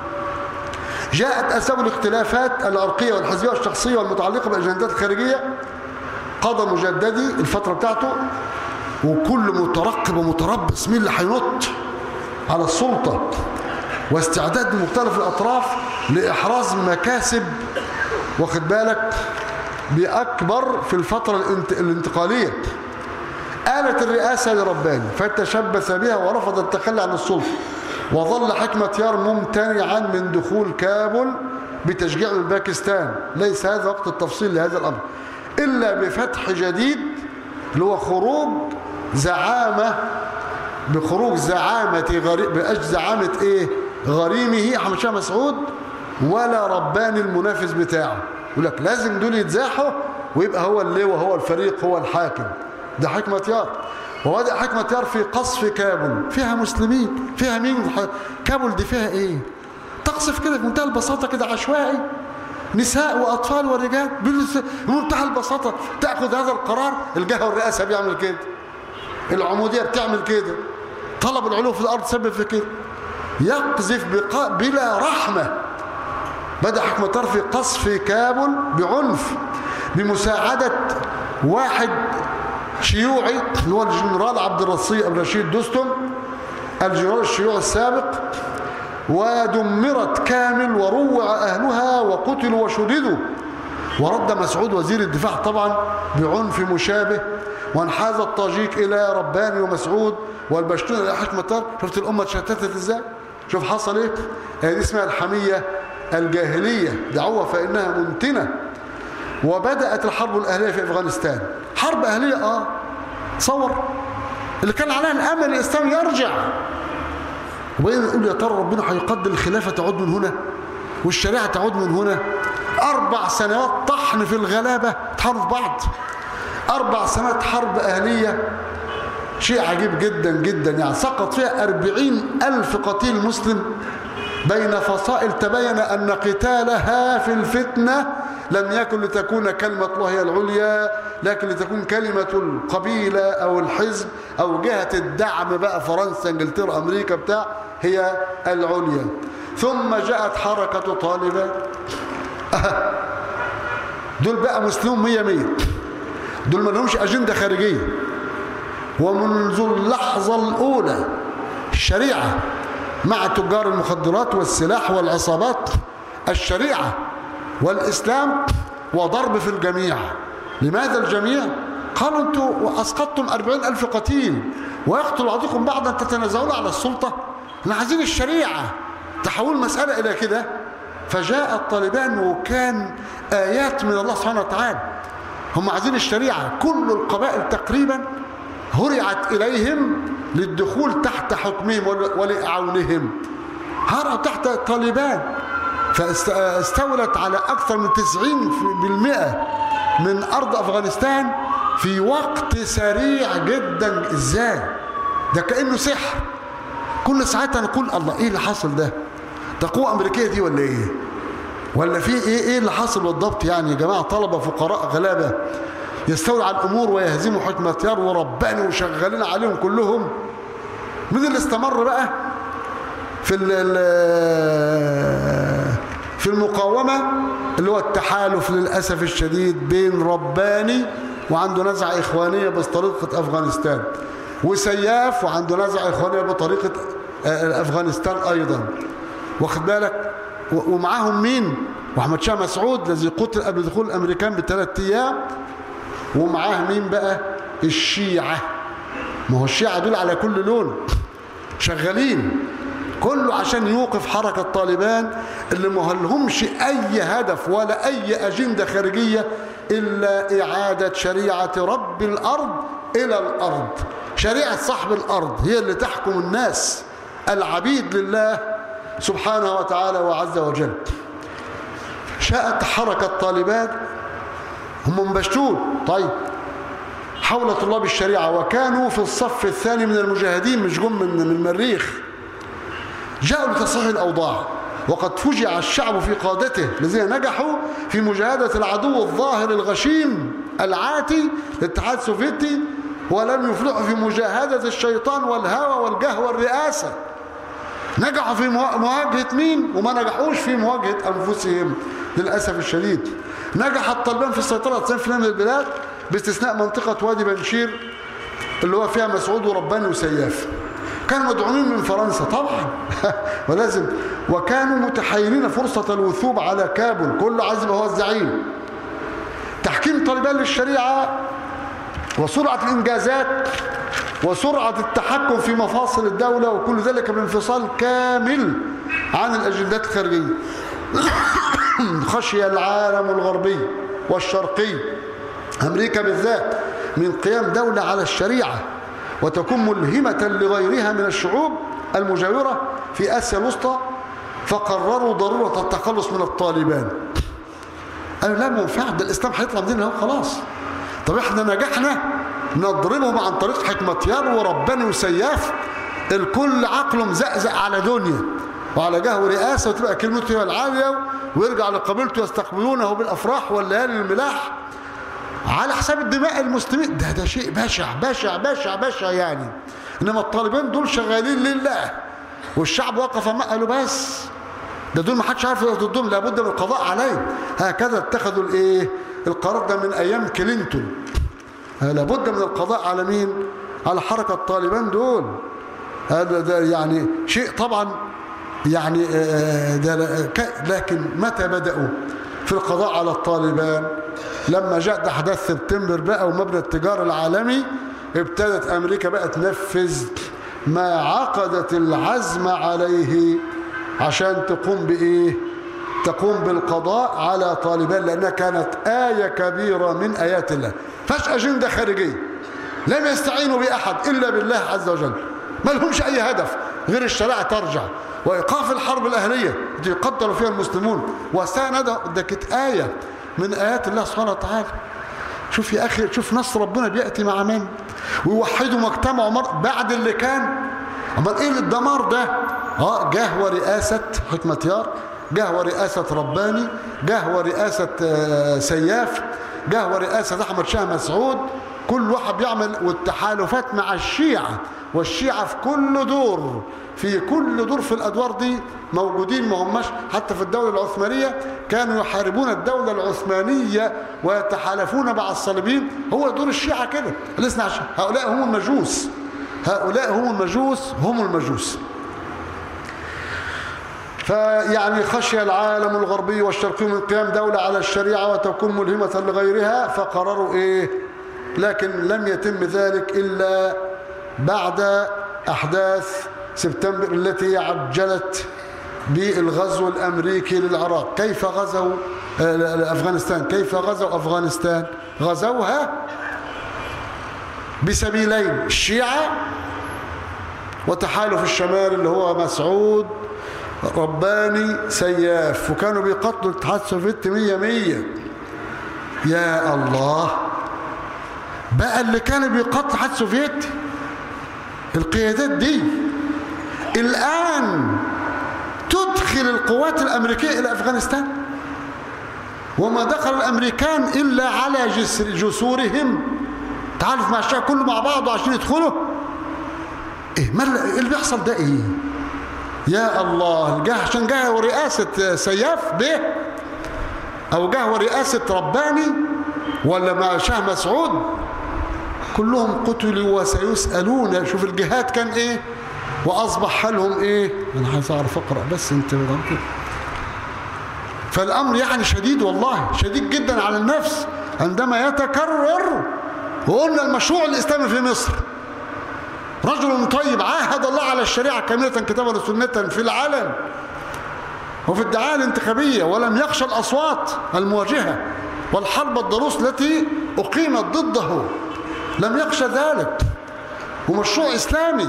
جاءت أسباب الاختلافات العرقية والحزبية والشخصية والمتعلقة بالأجندات الخارجية قضى مجددي الفترة بتاعته وكل مترقب ومتربص مين اللي هينط على السلطة واستعداد لمختلف الأطراف لإحراز مكاسب واخد بالك بأكبر في الفترة الانتقالية آلت الرئاسة لرباني فتشبث بها ورفض التخلي عن السلطة وظل حكمة يار ممتنعا من دخول كابل بتشجيع من باكستان ليس هذا وقت التفصيل لهذا الأمر إلا بفتح جديد اللي هو خروج زعامة بخروج زعامة غريب بأج زعامة إيه غريمه أحمد شاه مسعود ولا رباني المنافس بتاعه يقول لك لازم دول يتزاحوا ويبقى هو اللواء هو الفريق هو الحاكم ده حكمة يار ووضع حكمة يار في قصف كابل فيها مسلمين فيها مين كابل دي فيها ايه تقصف كده بمنتهى البساطة كده عشوائي نساء وأطفال ورجال بمنتهى البساطة تأخذ هذا القرار الجهة والرئاسة بيعمل كده العمودية بتعمل كده طلب العلو في الأرض سبب في كده يقذف بقاء بلا رحمة بدأ حكمة يار في قصف كابل بعنف بمساعدة واحد شيوعي اللي هو الجنرال عبد الرشيد دوستم الجنرال الشيوعي السابق ودمرت كامل وروع أهلها وقتلوا وشردوا ورد مسعود وزير الدفاع طبعا بعنف مشابه وانحاز الطاجيك إلى رباني ومسعود والبشتون إلى حكمة طار شفت الأمة تشتتت إزاي شوف حصل إيه هذه اسمها الحمية الجاهلية دعوة فإنها منتنة وبدأت الحرب الأهلية في أفغانستان حرب أهلية آه تصور اللي كان عليها الأمل الإسلام يرجع وبين نقول يا ترى ربنا هيقدر الخلافة تعود من هنا والشريعة تعود من هنا أربع سنوات طحن في الغلابة تحارب بعض أربع سنوات حرب أهلية شيء عجيب جدا جدا يعني سقط فيها أربعين ألف قتيل مسلم بين فصائل تبين أن قتالها في الفتنة لم يكن لتكون كلمة الله هي العليا لكن لتكون كلمة القبيلة أو الحزب أو جهة الدعم بقى فرنسا انجلترا أمريكا بتاع هي العليا ثم جاءت حركة طالبان دول بقى مسلمون مية مية دول ما لهمش أجندة خارجية ومنذ اللحظة الأولى الشريعة مع تجار المخدرات والسلاح والعصابات الشريعة والإسلام وضرب في الجميع لماذا الجميع؟ قالوا أنتوا أسقطتم أربعين ألف قتيل ويقتل بعضكم بعضا تتنازعون على السلطة احنا عايزين الشريعة تحول مسألة إلى كده فجاء الطالبان وكان آيات من الله سبحانه وتعالى هم عايزين الشريعة كل القبائل تقريبا هرعت إليهم للدخول تحت حكمهم ولأعونهم هرعوا تحت طالبان فاستولت على أكثر من 90% من أرض أفغانستان في وقت سريع جدا إزاي ده كأنه سحر كل ساعتها نقول الله إيه اللي حصل ده ده قوة أمريكية دي ولا إيه ولا في إيه إيه اللي حصل بالضبط يعني يا جماعة طلبة فقراء غلابة يستولوا على الأمور ويهزموا حكمة يار ورباني وشغالين عليهم كلهم مين اللي استمر بقى في في المقاومة اللي هو التحالف للأسف الشديد بين رباني وعنده نزعة إخوانية بطريقة أفغانستان وسياف وعنده نزعة إخوانية بطريقة أفغانستان أيضا واخد بالك ومعاهم مين محمد شاه مسعود الذي قتل قبل دخول الأمريكان بثلاث أيام ومعاه مين بقى الشيعة ما هو الشيعة دول على كل لون شغالين كله عشان يوقف حركة طالبان اللي ما لهمش أي هدف ولا أي أجندة خارجية إلا إعادة شريعة رب الأرض إلى الأرض شريعة صاحب الأرض هي اللي تحكم الناس العبيد لله سبحانه وتعالى وعز وجل شاءت حركة طالبان هم مبشتون طيب حول طلاب الشريعة وكانوا في الصف الثاني من المجاهدين مش جم من المريخ جاءوا لتصحيح الأوضاع وقد فجع الشعب في قادته الذين نجحوا في مجاهدة العدو الظاهر الغشيم العاتي للاتحاد السوفيتي ولم يفلحوا في مجاهدة الشيطان والهوى والجهوى والرئاسة نجحوا في مواجهة مين وما نجحوش في مواجهة أنفسهم للأسف الشديد نجح الطالبان في السيطرة على 90% من البلاد باستثناء منطقة وادي بنشير اللي هو فيها مسعود ورباني وسياف كانوا مدعومين من فرنسا طبعا ولازم وكانوا متحيرين فرصة الوثوب على كابل كله عايز يبقى هو الزعيم تحكيم طالبان للشريعة وسرعة الإنجازات وسرعة التحكم في مفاصل الدولة وكل ذلك بانفصال كامل عن الأجندات الخارجية خشي العالم الغربي والشرقي أمريكا بالذات من قيام دولة على الشريعة وتكون ملهمة لغيرها من الشعوب المجاورة في آسيا الوسطى فقرروا ضرورة التخلص من الطالبان قالوا لا ما ينفعش ده الإسلام هيطلع من ديننا خلاص طب احنا نجحنا نضربهم عن طريق حكمة يار ورباني وسياف الكل عقله مزقزق على دنيا وعلى جهه رئاسة وتبقى كلمته العالية ويرجع لقبيلته يستقبلونه بالأفراح والليالي الملاح على حساب الدماء المسلمين ده ده شيء بشع بشع بشع بشع يعني انما الطالبين دول شغالين لله والشعب وقف ما قالوا بس ده دول ما حدش عارف يقف ضدهم لابد من القضاء عليهم هكذا اتخذوا الايه القرار ده من ايام كلينتون لابد من القضاء على مين على حركه الطالبان دول هذا ده يعني شيء طبعا يعني ده لكن متى بدأوا في القضاء على الطالبان لما جاءت أحداث سبتمبر بقى ومبنى التجارة العالمي ابتدت أمريكا بقى تنفذ ما عقدت العزم عليه عشان تقوم بإيه تقوم بالقضاء على طالبان لأنها كانت آية كبيرة من آيات الله فاش أجندة خارجية لم يستعينوا بأحد إلا بالله عز وجل ما لهمش أي هدف غير الشريعة ترجع وإيقاف الحرب الأهلية التي يقدر فيها المسلمون وساند ده كانت آية من آيات الله سبحانه وتعالى شوف يا أخي شوف نصر ربنا بيأتي مع من ويوحدوا مجتمع مر بعد اللي كان أمال إيه الدمار ده اه جه ورئاسة حكمة يار جه ورئاسة رباني جه ورئاسة آه سياف جه ورئاسة أحمد شاه مسعود كل واحد بيعمل والتحالفات مع الشيعة والشيعة في كل دور في كل دور في الأدوار دي موجودين ما هماش حتى في الدولة العثمانية كانوا يحاربون الدولة العثمانية ويتحالفون مع الصليبيين هو دور الشيعة كده لسنا عشان هؤلاء هم المجوس هؤلاء هم المجوس هم المجوس فيعني خشي العالم الغربي والشرقي من قيام دولة على الشريعة وتكون ملهمة لغيرها فقرروا ايه لكن لم يتم ذلك إلا بعد أحداث سبتمبر التي عجلت بالغزو الأمريكي للعراق كيف غزوا أفغانستان كيف غزوا أفغانستان غزوها بسبيلين الشيعة وتحالف الشمال اللي هو مسعود رباني سياف وكانوا بيقتلوا الاتحاد السوفيتي مية مية يا الله بقى اللي كانوا بيقتلوا الاتحاد السوفيتي القيادات دي الآن تدخل القوات الأمريكية إلى أفغانستان وما دخل الأمريكان إلا على جسر جسورهم تعالف مع الشعب كله مع بعضه عشان يدخلوا إيه ما اللي بيحصل ده إيه يا الله جه عشان جه ورئاسة سياف به أو جه ورئاسة رباني ولا مع شاه مسعود كلهم قتلوا وسيسألون شوف الجهاد كان إيه وأصبح حالهم إيه أنا عايز أعرف أقرأ بس أنت ممكن فالأمر يعني شديد والله شديد جدا على النفس عندما يتكرر وقلنا المشروع الإسلامي في مصر رجل طيب عاهد الله على الشريعة كاملة كتابا وسنة في العالم وفي الدعاية الانتخابية ولم يخشى الأصوات المواجهة والحرب الضروس التي أقيمت ضده لم يخشى ذلك ومشروع إسلامي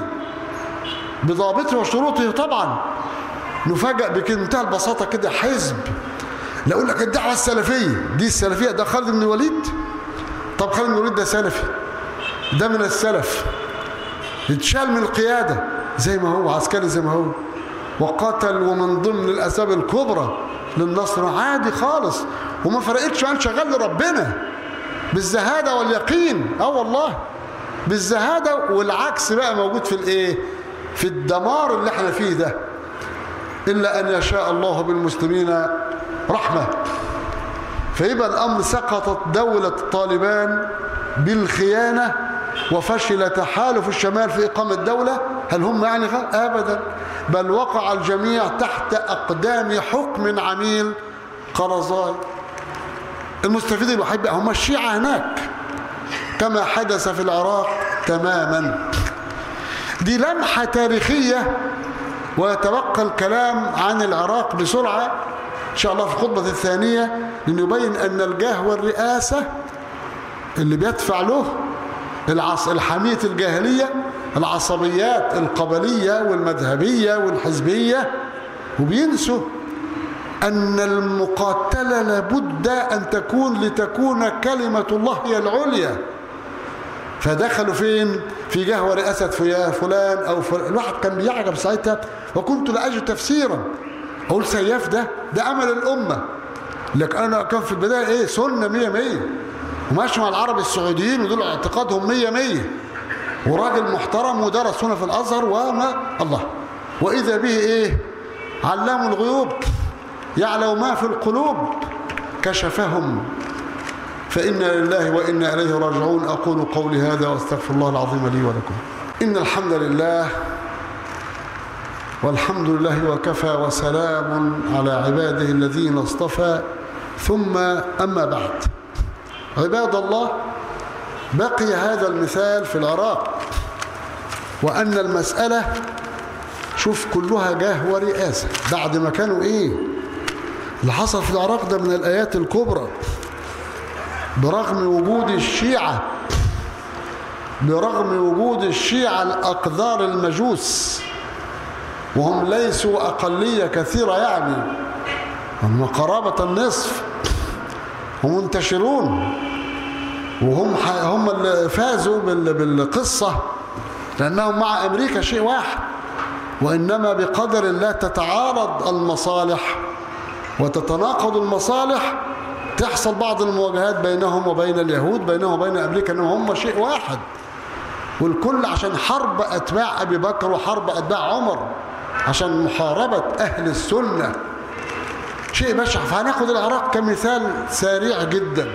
بضابطه وشروطه طبعا نفاجأ بمنتهى البساطة كده حزب لا اقول لك الدعوة السلفية دي السلفية ده خالد بن الوليد طب خالد بن الوليد ده سلفي ده من السلف اتشال من القيادة زي ما هو عسكري زي ما هو وقتل ومن ضمن الأسباب الكبرى للنصر عادي خالص وما فرقتش عن شغال لربنا بالزهادة واليقين اه والله بالزهادة والعكس بقى موجود في الايه في الدمار اللي احنا فيه ده إلا أن يشاء الله بالمسلمين رحمة فيبقى الأمر سقطت دولة طالبان بالخيانة وفشل تحالف الشمال في إقامة دولة هل هم يعني أبدا بل وقع الجميع تحت أقدام حكم عميل قرضاي المستفيد الوحيد بقى هم الشيعة هناك كما حدث في العراق تماما دي لمحة تاريخية ويتبقى الكلام عن العراق بسرعة إن شاء الله في الخطبة الثانية لنبين أن الجاه والرئاسة اللي بيدفع له العص... الحمية الجاهلية العصبيات القبلية والمذهبية والحزبية وبينسوا أن المقاتلة لابد أن تكون لتكون كلمة الله هي العليا فدخلوا فين في جهوة رئاسة فلان أو فلان الواحد كان بيعجب ساعتها وكنت لا أجد تفسيرا أقول سياف ده ده أمل الأمة لك أنا كان في البداية إيه سنة مية مية وماشي مع العرب السعوديين ودول اعتقادهم مية مية وراجل محترم ودرس هنا في الأزهر وما الله وإذا به إيه علام الغيوب يعلم ما في القلوب كشفهم فإنا لله وإنا إليه راجعون أقول قولي هذا وأستغفر الله العظيم لي ولكم إن الحمد لله والحمد لله وكفى وسلام على عباده الذين اصطفى ثم أما بعد عباد الله بقي هذا المثال في العراق وأن المسألة شوف كلها جاه ورئاسة بعد ما كانوا إيه اللي حصل في العراق ده من الآيات الكبرى برغم وجود الشيعة برغم وجود الشيعة الأقذار المجوس وهم ليسوا أقلية كثيرة يعني هم قرابة النصف ومنتشرون وهم هم اللي فازوا بالقصة لأنهم مع أمريكا شيء واحد وإنما بقدر الله تتعارض المصالح وتتناقض المصالح تحصل بعض المواجهات بينهم وبين اليهود بينهم وبين أمريكا أنهم هم شيء واحد والكل عشان حرب أتباع أبي بكر وحرب أتباع عمر عشان محاربة أهل السنة شيء بشع فهناخد العراق كمثال سريع جدا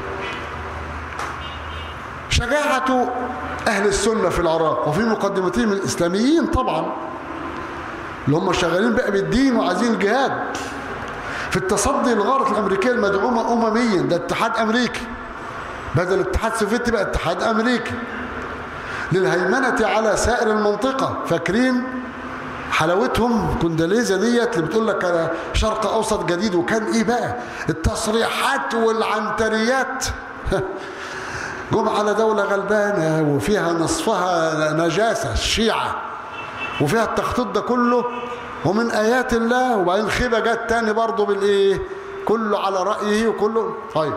شجاعة أهل السنة في العراق وفي مقدمتهم الإسلاميين طبعا اللي هم شغالين بقى بالدين وعايزين الجهاد في التصدي للغارة الأمريكية المدعومة أمميا ده اتحاد أمريكي بدل الاتحاد السوفيتي بقى اتحاد أمريكي للهيمنة على سائر المنطقة فاكرين حلاوتهم كنداليزا ديت اللي بتقول لك انا شرق اوسط جديد وكان ايه بقى التصريحات والعنتريات جم على دولة غلبانة وفيها نصفها نجاسة الشيعة وفيها التخطيط ده كله ومن آيات الله وبعدين خيبة جت تاني برضه بالإيه كله على رأيه وكله طيب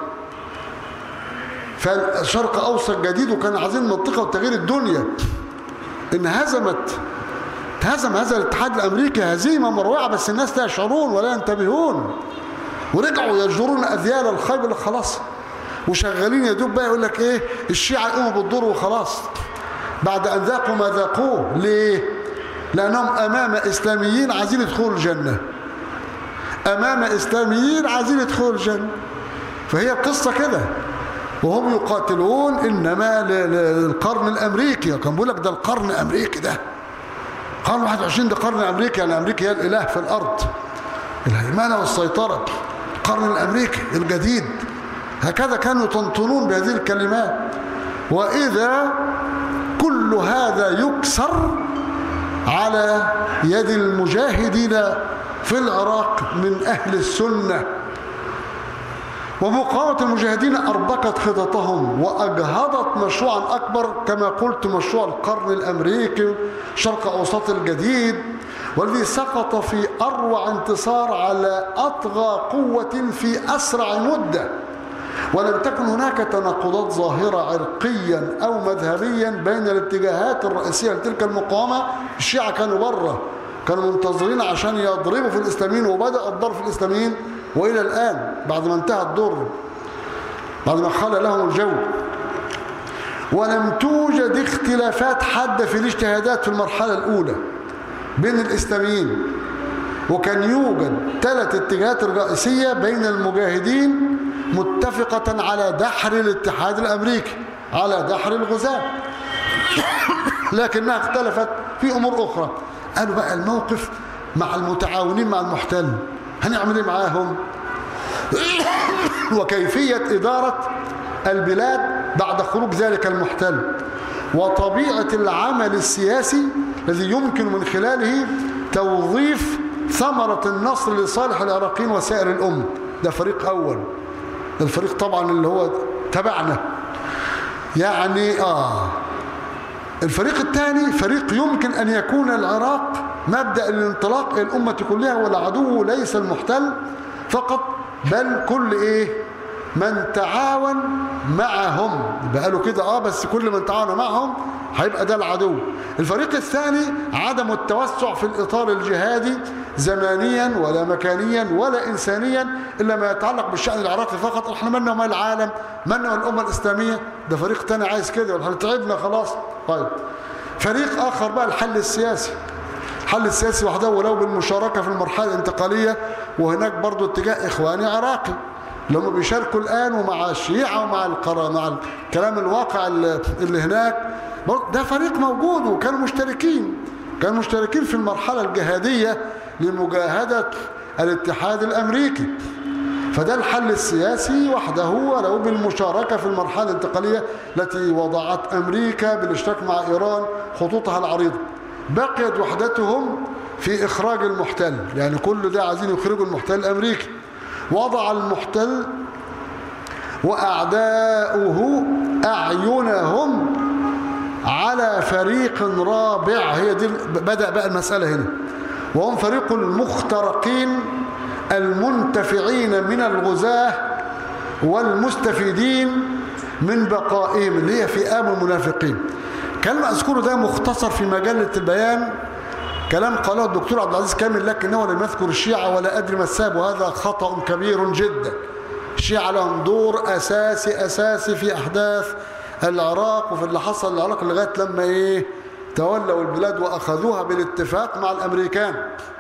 فالشرق أوسط جديد وكان عايزين منطقة وتغيير الدنيا انهزمت هزم هذا الاتحاد الامريكي هزيمه مروعه بس الناس لا يشعرون ولا ينتبهون ورجعوا يجرون اذيال الخيب خلاص وشغالين يدوب بقى يقول لك ايه الشيعة يقوموا بالدور وخلاص بعد ان ذاقوا ما ذاقوه ليه لانهم امام اسلاميين عايزين يدخلوا الجنة امام اسلاميين عايزين يدخلوا الجنة فهي القصة كده وهم يقاتلون انما للقرن الامريكي كان بيقول لك ده القرن الامريكي ده قرن 21 ده قرن امريكا يعني امريكا هي الاله في الارض الهيمنه والسيطره القرن الامريكي الجديد هكذا كانوا يطنطنون بهذه الكلمات واذا كل هذا يكسر على يد المجاهدين في العراق من اهل السنه ومقاومة المجاهدين أربكت خططهم وأجهضت مشروعا أكبر كما قلت مشروع القرن الأمريكي شرق أوسط الجديد والذي سقط في أروع انتصار على أطغى قوة في أسرع مدة ولم تكن هناك تناقضات ظاهرة عرقيا أو مذهبيا بين الاتجاهات الرئيسية لتلك المقاومة الشيعة كانوا بره كانوا منتظرين عشان يضربوا في الإسلاميين وبدأ الضرب في الإسلاميين وإلى الآن بعد ما انتهى الضر بعد ما خلى لهم الجو ولم توجد اختلافات حادة في الاجتهادات في المرحلة الأولى بين الإسلاميين وكان يوجد ثلاث اتجاهات رئيسية بين المجاهدين متفقة على دحر الاتحاد الأمريكي على دحر الغزاة لكنها اختلفت في أمور أخرى قالوا بقى الموقف مع المتعاونين مع المحتل هنعمل ايه معاهم وكيفية إدارة البلاد بعد خروج ذلك المحتل وطبيعة العمل السياسي الذي يمكن من خلاله توظيف ثمرة النصر لصالح العراقيين وسائر الأمة ده فريق أول الفريق طبعا اللي هو تبعنا يعني آه الفريق الثاني فريق يمكن أن يكون العراق مبدأ الانطلاق الأمة كلها والعدو ليس المحتل فقط بل كل إيه من تعاون معهم بقالوا كده اه بس كل من تعاون معهم هيبقى ده العدو الفريق الثاني عدم التوسع في الإطار الجهادي زمانيا ولا مكانيا ولا إنسانيا إلا ما يتعلق بالشأن العراقي فقط احنا مالنا ومال العالم مالنا الأمة الإسلامية ده فريق تاني عايز كده ولا تعبنا خلاص طيب فريق آخر بقى الحل السياسي الحل السياسي وحده ولو بالمشاركة في المرحلة الانتقالية وهناك برضو اتجاه إخواني عراقي اللي هم بيشاركوا الآن ومع الشيعة ومع القرار مع الكلام الواقع اللي هناك ده فريق موجود وكانوا مشتركين كانوا مشتركين في المرحلة الجهادية لمجاهدة الاتحاد الأمريكي فده الحل السياسي وحده ولو بالمشاركة في المرحلة الانتقالية التي وضعت أمريكا بالاشتراك مع إيران خطوطها العريضة بقيت وحدتهم في إخراج المحتل يعني كل ده عايزين يخرجوا المحتل الأمريكي وضع المحتل وأعداؤه أعينهم على فريق رابع هي دي بدأ بقى المسألة هنا وهم فريق المخترقين المنتفعين من الغزاة والمستفيدين من بقائهم اللي هي فئام المنافقين كلام أذكره ده مختصر في مجلة البيان كلام قاله الدكتور عبد العزيز كامل لكنه لم يذكر الشيعة ولا أدري ما السبب وهذا خطأ كبير جدا الشيعة لهم دور أساسي أساسي في أحداث العراق وفي اللي حصل العراق لغاية لما إيه تولوا البلاد وأخذوها بالاتفاق مع الأمريكان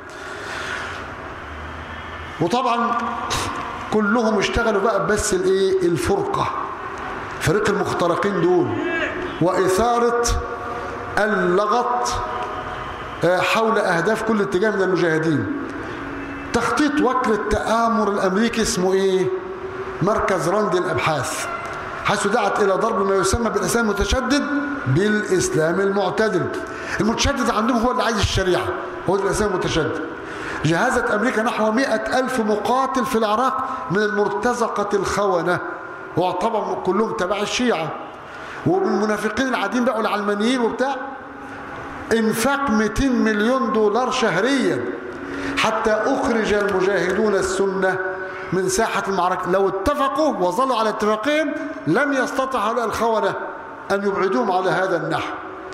وطبعا كلهم اشتغلوا بقى بس الايه الفرقة فريق المخترقين دول وإثارة اللغط حول أهداف كل اتجاه من المجاهدين تخطيط وكر التآمر الأمريكي اسمه إيه مركز رند الأبحاث حيث دعت إلى ضرب ما يسمى بالإسلام المتشدد بالإسلام المعتدل المتشدد عندهم هو اللي عايز الشريعة هو الإسلام المتشدد جهزت أمريكا نحو مئة ألف مقاتل في العراق من المرتزقة الخونة وطبعا كلهم تبع الشيعة وبالمنافقين العاديين بقوا العلمانيين وبتاع انفاق 200 مليون دولار شهريا حتى أخرج المجاهدون السنة من ساحة المعركة لو اتفقوا وظلوا على اتفاقهم لم يستطع هؤلاء الخونة أن يبعدوهم على هذا النحو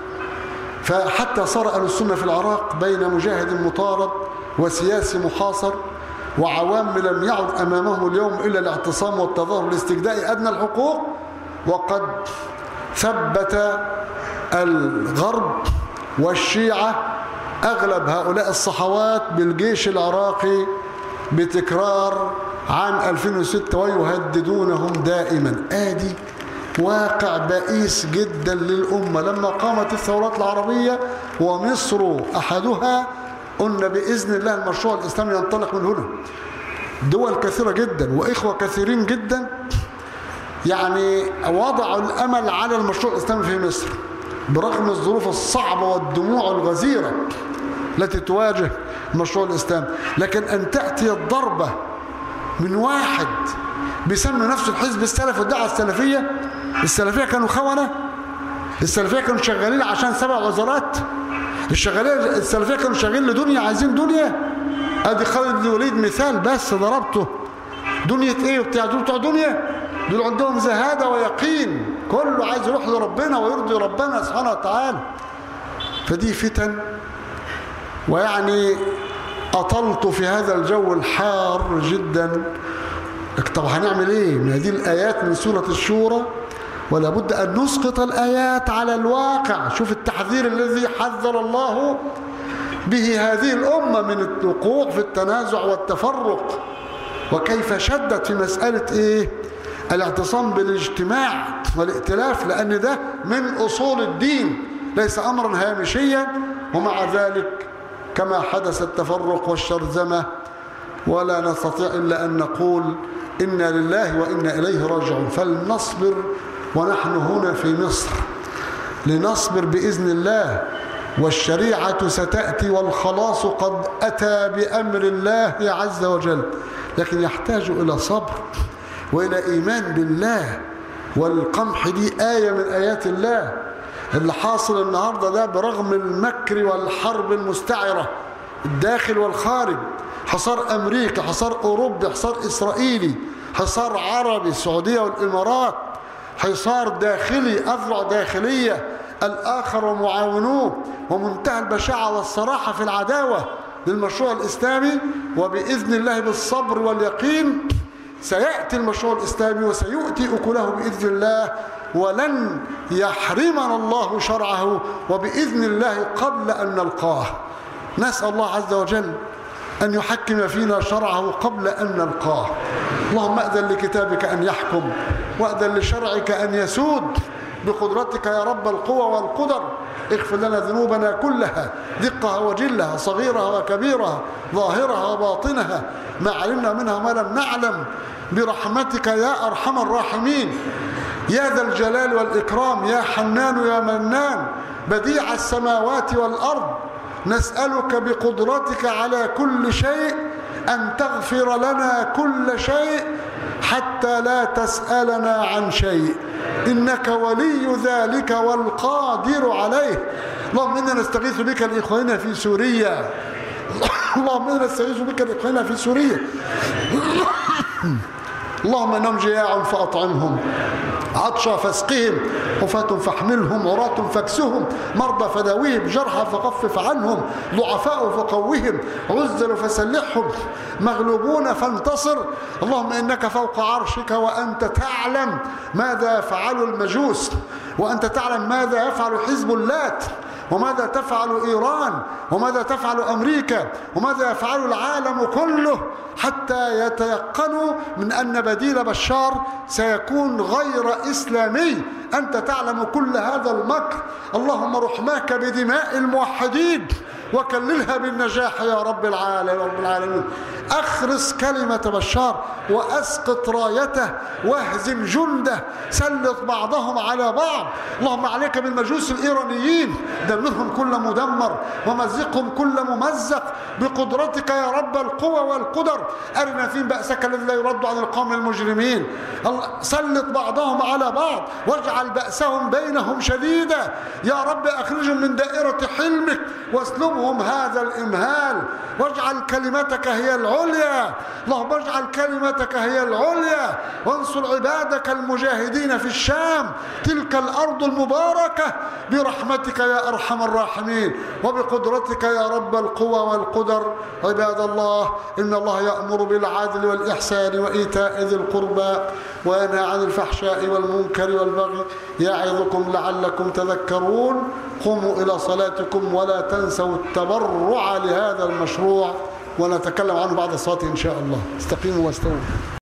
فحتى صار أهل السنة في العراق بين مجاهد مطارد وسياسي محاصر وعوام لم يعد أمامهم اليوم إلا الاعتصام والتظاهر لاستجداء أدنى الحقوق وقد ثبت الغرب والشيعة أغلب هؤلاء الصحوات بالجيش العراقي بتكرار عام 2006 ويهددونهم دائما آدي واقع بئيس جدا للأمة لما قامت الثورات العربية ومصر أحدها قلنا بإذن الله المشروع الإسلامي ينطلق من هنا دول كثيرة جدا وإخوة كثيرين جدا يعني وضعوا الأمل على المشروع الإسلامي في مصر برغم الظروف الصعبة والدموع الغزيرة التي تواجه المشروع الإسلامي لكن أن تأتي الضربة من واحد بيسمي نفسه الحزب السلفي والدعوة السلفية السلفية كانوا خونة السلفية كانوا شغالين عشان سبع وزارات الشغالين السلفية كانوا شغالين لدنيا عايزين دنيا ادي خالد الوليد مثال بس ضربته دنيا ايه وبتاع دول بتوع دنيا دول عندهم زهادة ويقين كله عايز يروح لربنا ويرضي ربنا سبحانه وتعالى فدي فتن ويعني أطلت في هذا الجو الحار جدا طب هنعمل ايه من هذه الآيات من سورة الشورى ولا بد أن نسقط الآيات على الواقع شوف التحذير الذي حذر الله به هذه الأمة من الوقوع في التنازع والتفرق وكيف شدت في مسألة إيه الاعتصام بالاجتماع والائتلاف لأن ده من أصول الدين ليس أمرا هامشيا ومع ذلك كما حدث التفرق والشرذمة ولا نستطيع إلا أن نقول إنا لله وإنا إليه راجعون فلنصبر ونحن هنا في مصر لنصبر بإذن الله والشريعة ستأتي والخلاص قد أتى بأمر الله عز وجل لكن يحتاج إلى صبر وإلى إيمان بالله والقمح دي آية من آيات الله اللي حاصل النهاردة ده برغم المكر والحرب المستعرة الداخل والخارج حصار أمريكا حصار أوروبي حصار إسرائيلي حصار عربي السعودية والإمارات حصار داخلي أذرع داخلية الآخر ومعاونوه ومنتهى البشاعة والصراحة في العداوة للمشروع الإسلامي وبإذن الله بالصبر واليقين سيأتي المشروع الإسلامي وسيؤتي أكله بإذن الله ولن يحرمنا الله شرعه وبإذن الله قبل أن نلقاه نسأل الله عز وجل أن يحكم فينا شرعه قبل أن نلقاه اللهم أذن لكتابك أن يحكم وأذن لشرعك أن يسود بقدرتك يا رب القوى والقدر اغفر لنا ذنوبنا كلها دقها وجلها صغيرها وكبيرها ظاهرها وباطنها ما علمنا منها ما لم نعلم برحمتك يا أرحم الراحمين يا ذا الجلال والإكرام يا حنان يا منان بديع السماوات والأرض نسألك بقدرتك على كل شيء أن تغفر لنا كل شيء حتى لا تسألنا عن شيء إنك ولي ذلك والقادر عليه اللهم إنا نستغيث بك لإخواننا في سوريا اللهم إنا نستغيث بك لإخواننا في سوريا اللهم إنهم جياع فأطعمهم عطشى فاسقهم حفاة فاحملهم عراة فاكسهم مرضى فداويهم جرحى فخفف عنهم ضعفاء فقوهم عزل فسلحهم مغلوبون فانتصر اللهم إنك فوق عرشك وأنت تعلم ماذا يفعل المجوس وأنت تعلم ماذا يفعل حزب اللات وماذا تفعل إيران وماذا تفعل أمريكا وماذا يفعل العالم كله حتى يتيقنوا من أن بديل بشار سيكون غير إسلامي أنت تعلم كل هذا المكر اللهم رحماك بدماء الموحدين وكللها بالنجاح يا رب العالمين رب العالمين أخرس كلمة بشار وأسقط رايته واهزم جنده سلط بعضهم على بعض اللهم عليك بالمجوس الإيرانيين دمرهم كل مدمر ومزقهم كل ممزق بقدرتك يا رب القوى والقدر أرنا فيهم بأسك الذي لا يرد عن القوم المجرمين سلط بعضهم على بعض واجعل بأسهم بينهم شديدا يا رب أخرجهم من دائرة حلمك واسلبهم هذا الإمهال واجعل كلمتك هي العليا اللهم اجعل كلمتك هي العليا وانصر عبادك المجاهدين في الشام تلك الأرض المباركة برحمتك يا أرحم الراحمين وبقدرتك يا رب القوى والقدر عباد الله إن الله يأمر بالعدل والإحسان وإيتاء ذي القربى وينهى عن الفحشاء والمنكر والبغي يعظكم لعلكم تذكرون قوموا إلى صلاتكم ولا تنسوا التبرع لهذا المشروع ونتكلم عنه بعد الصلاة إن شاء الله استقيموا واستووا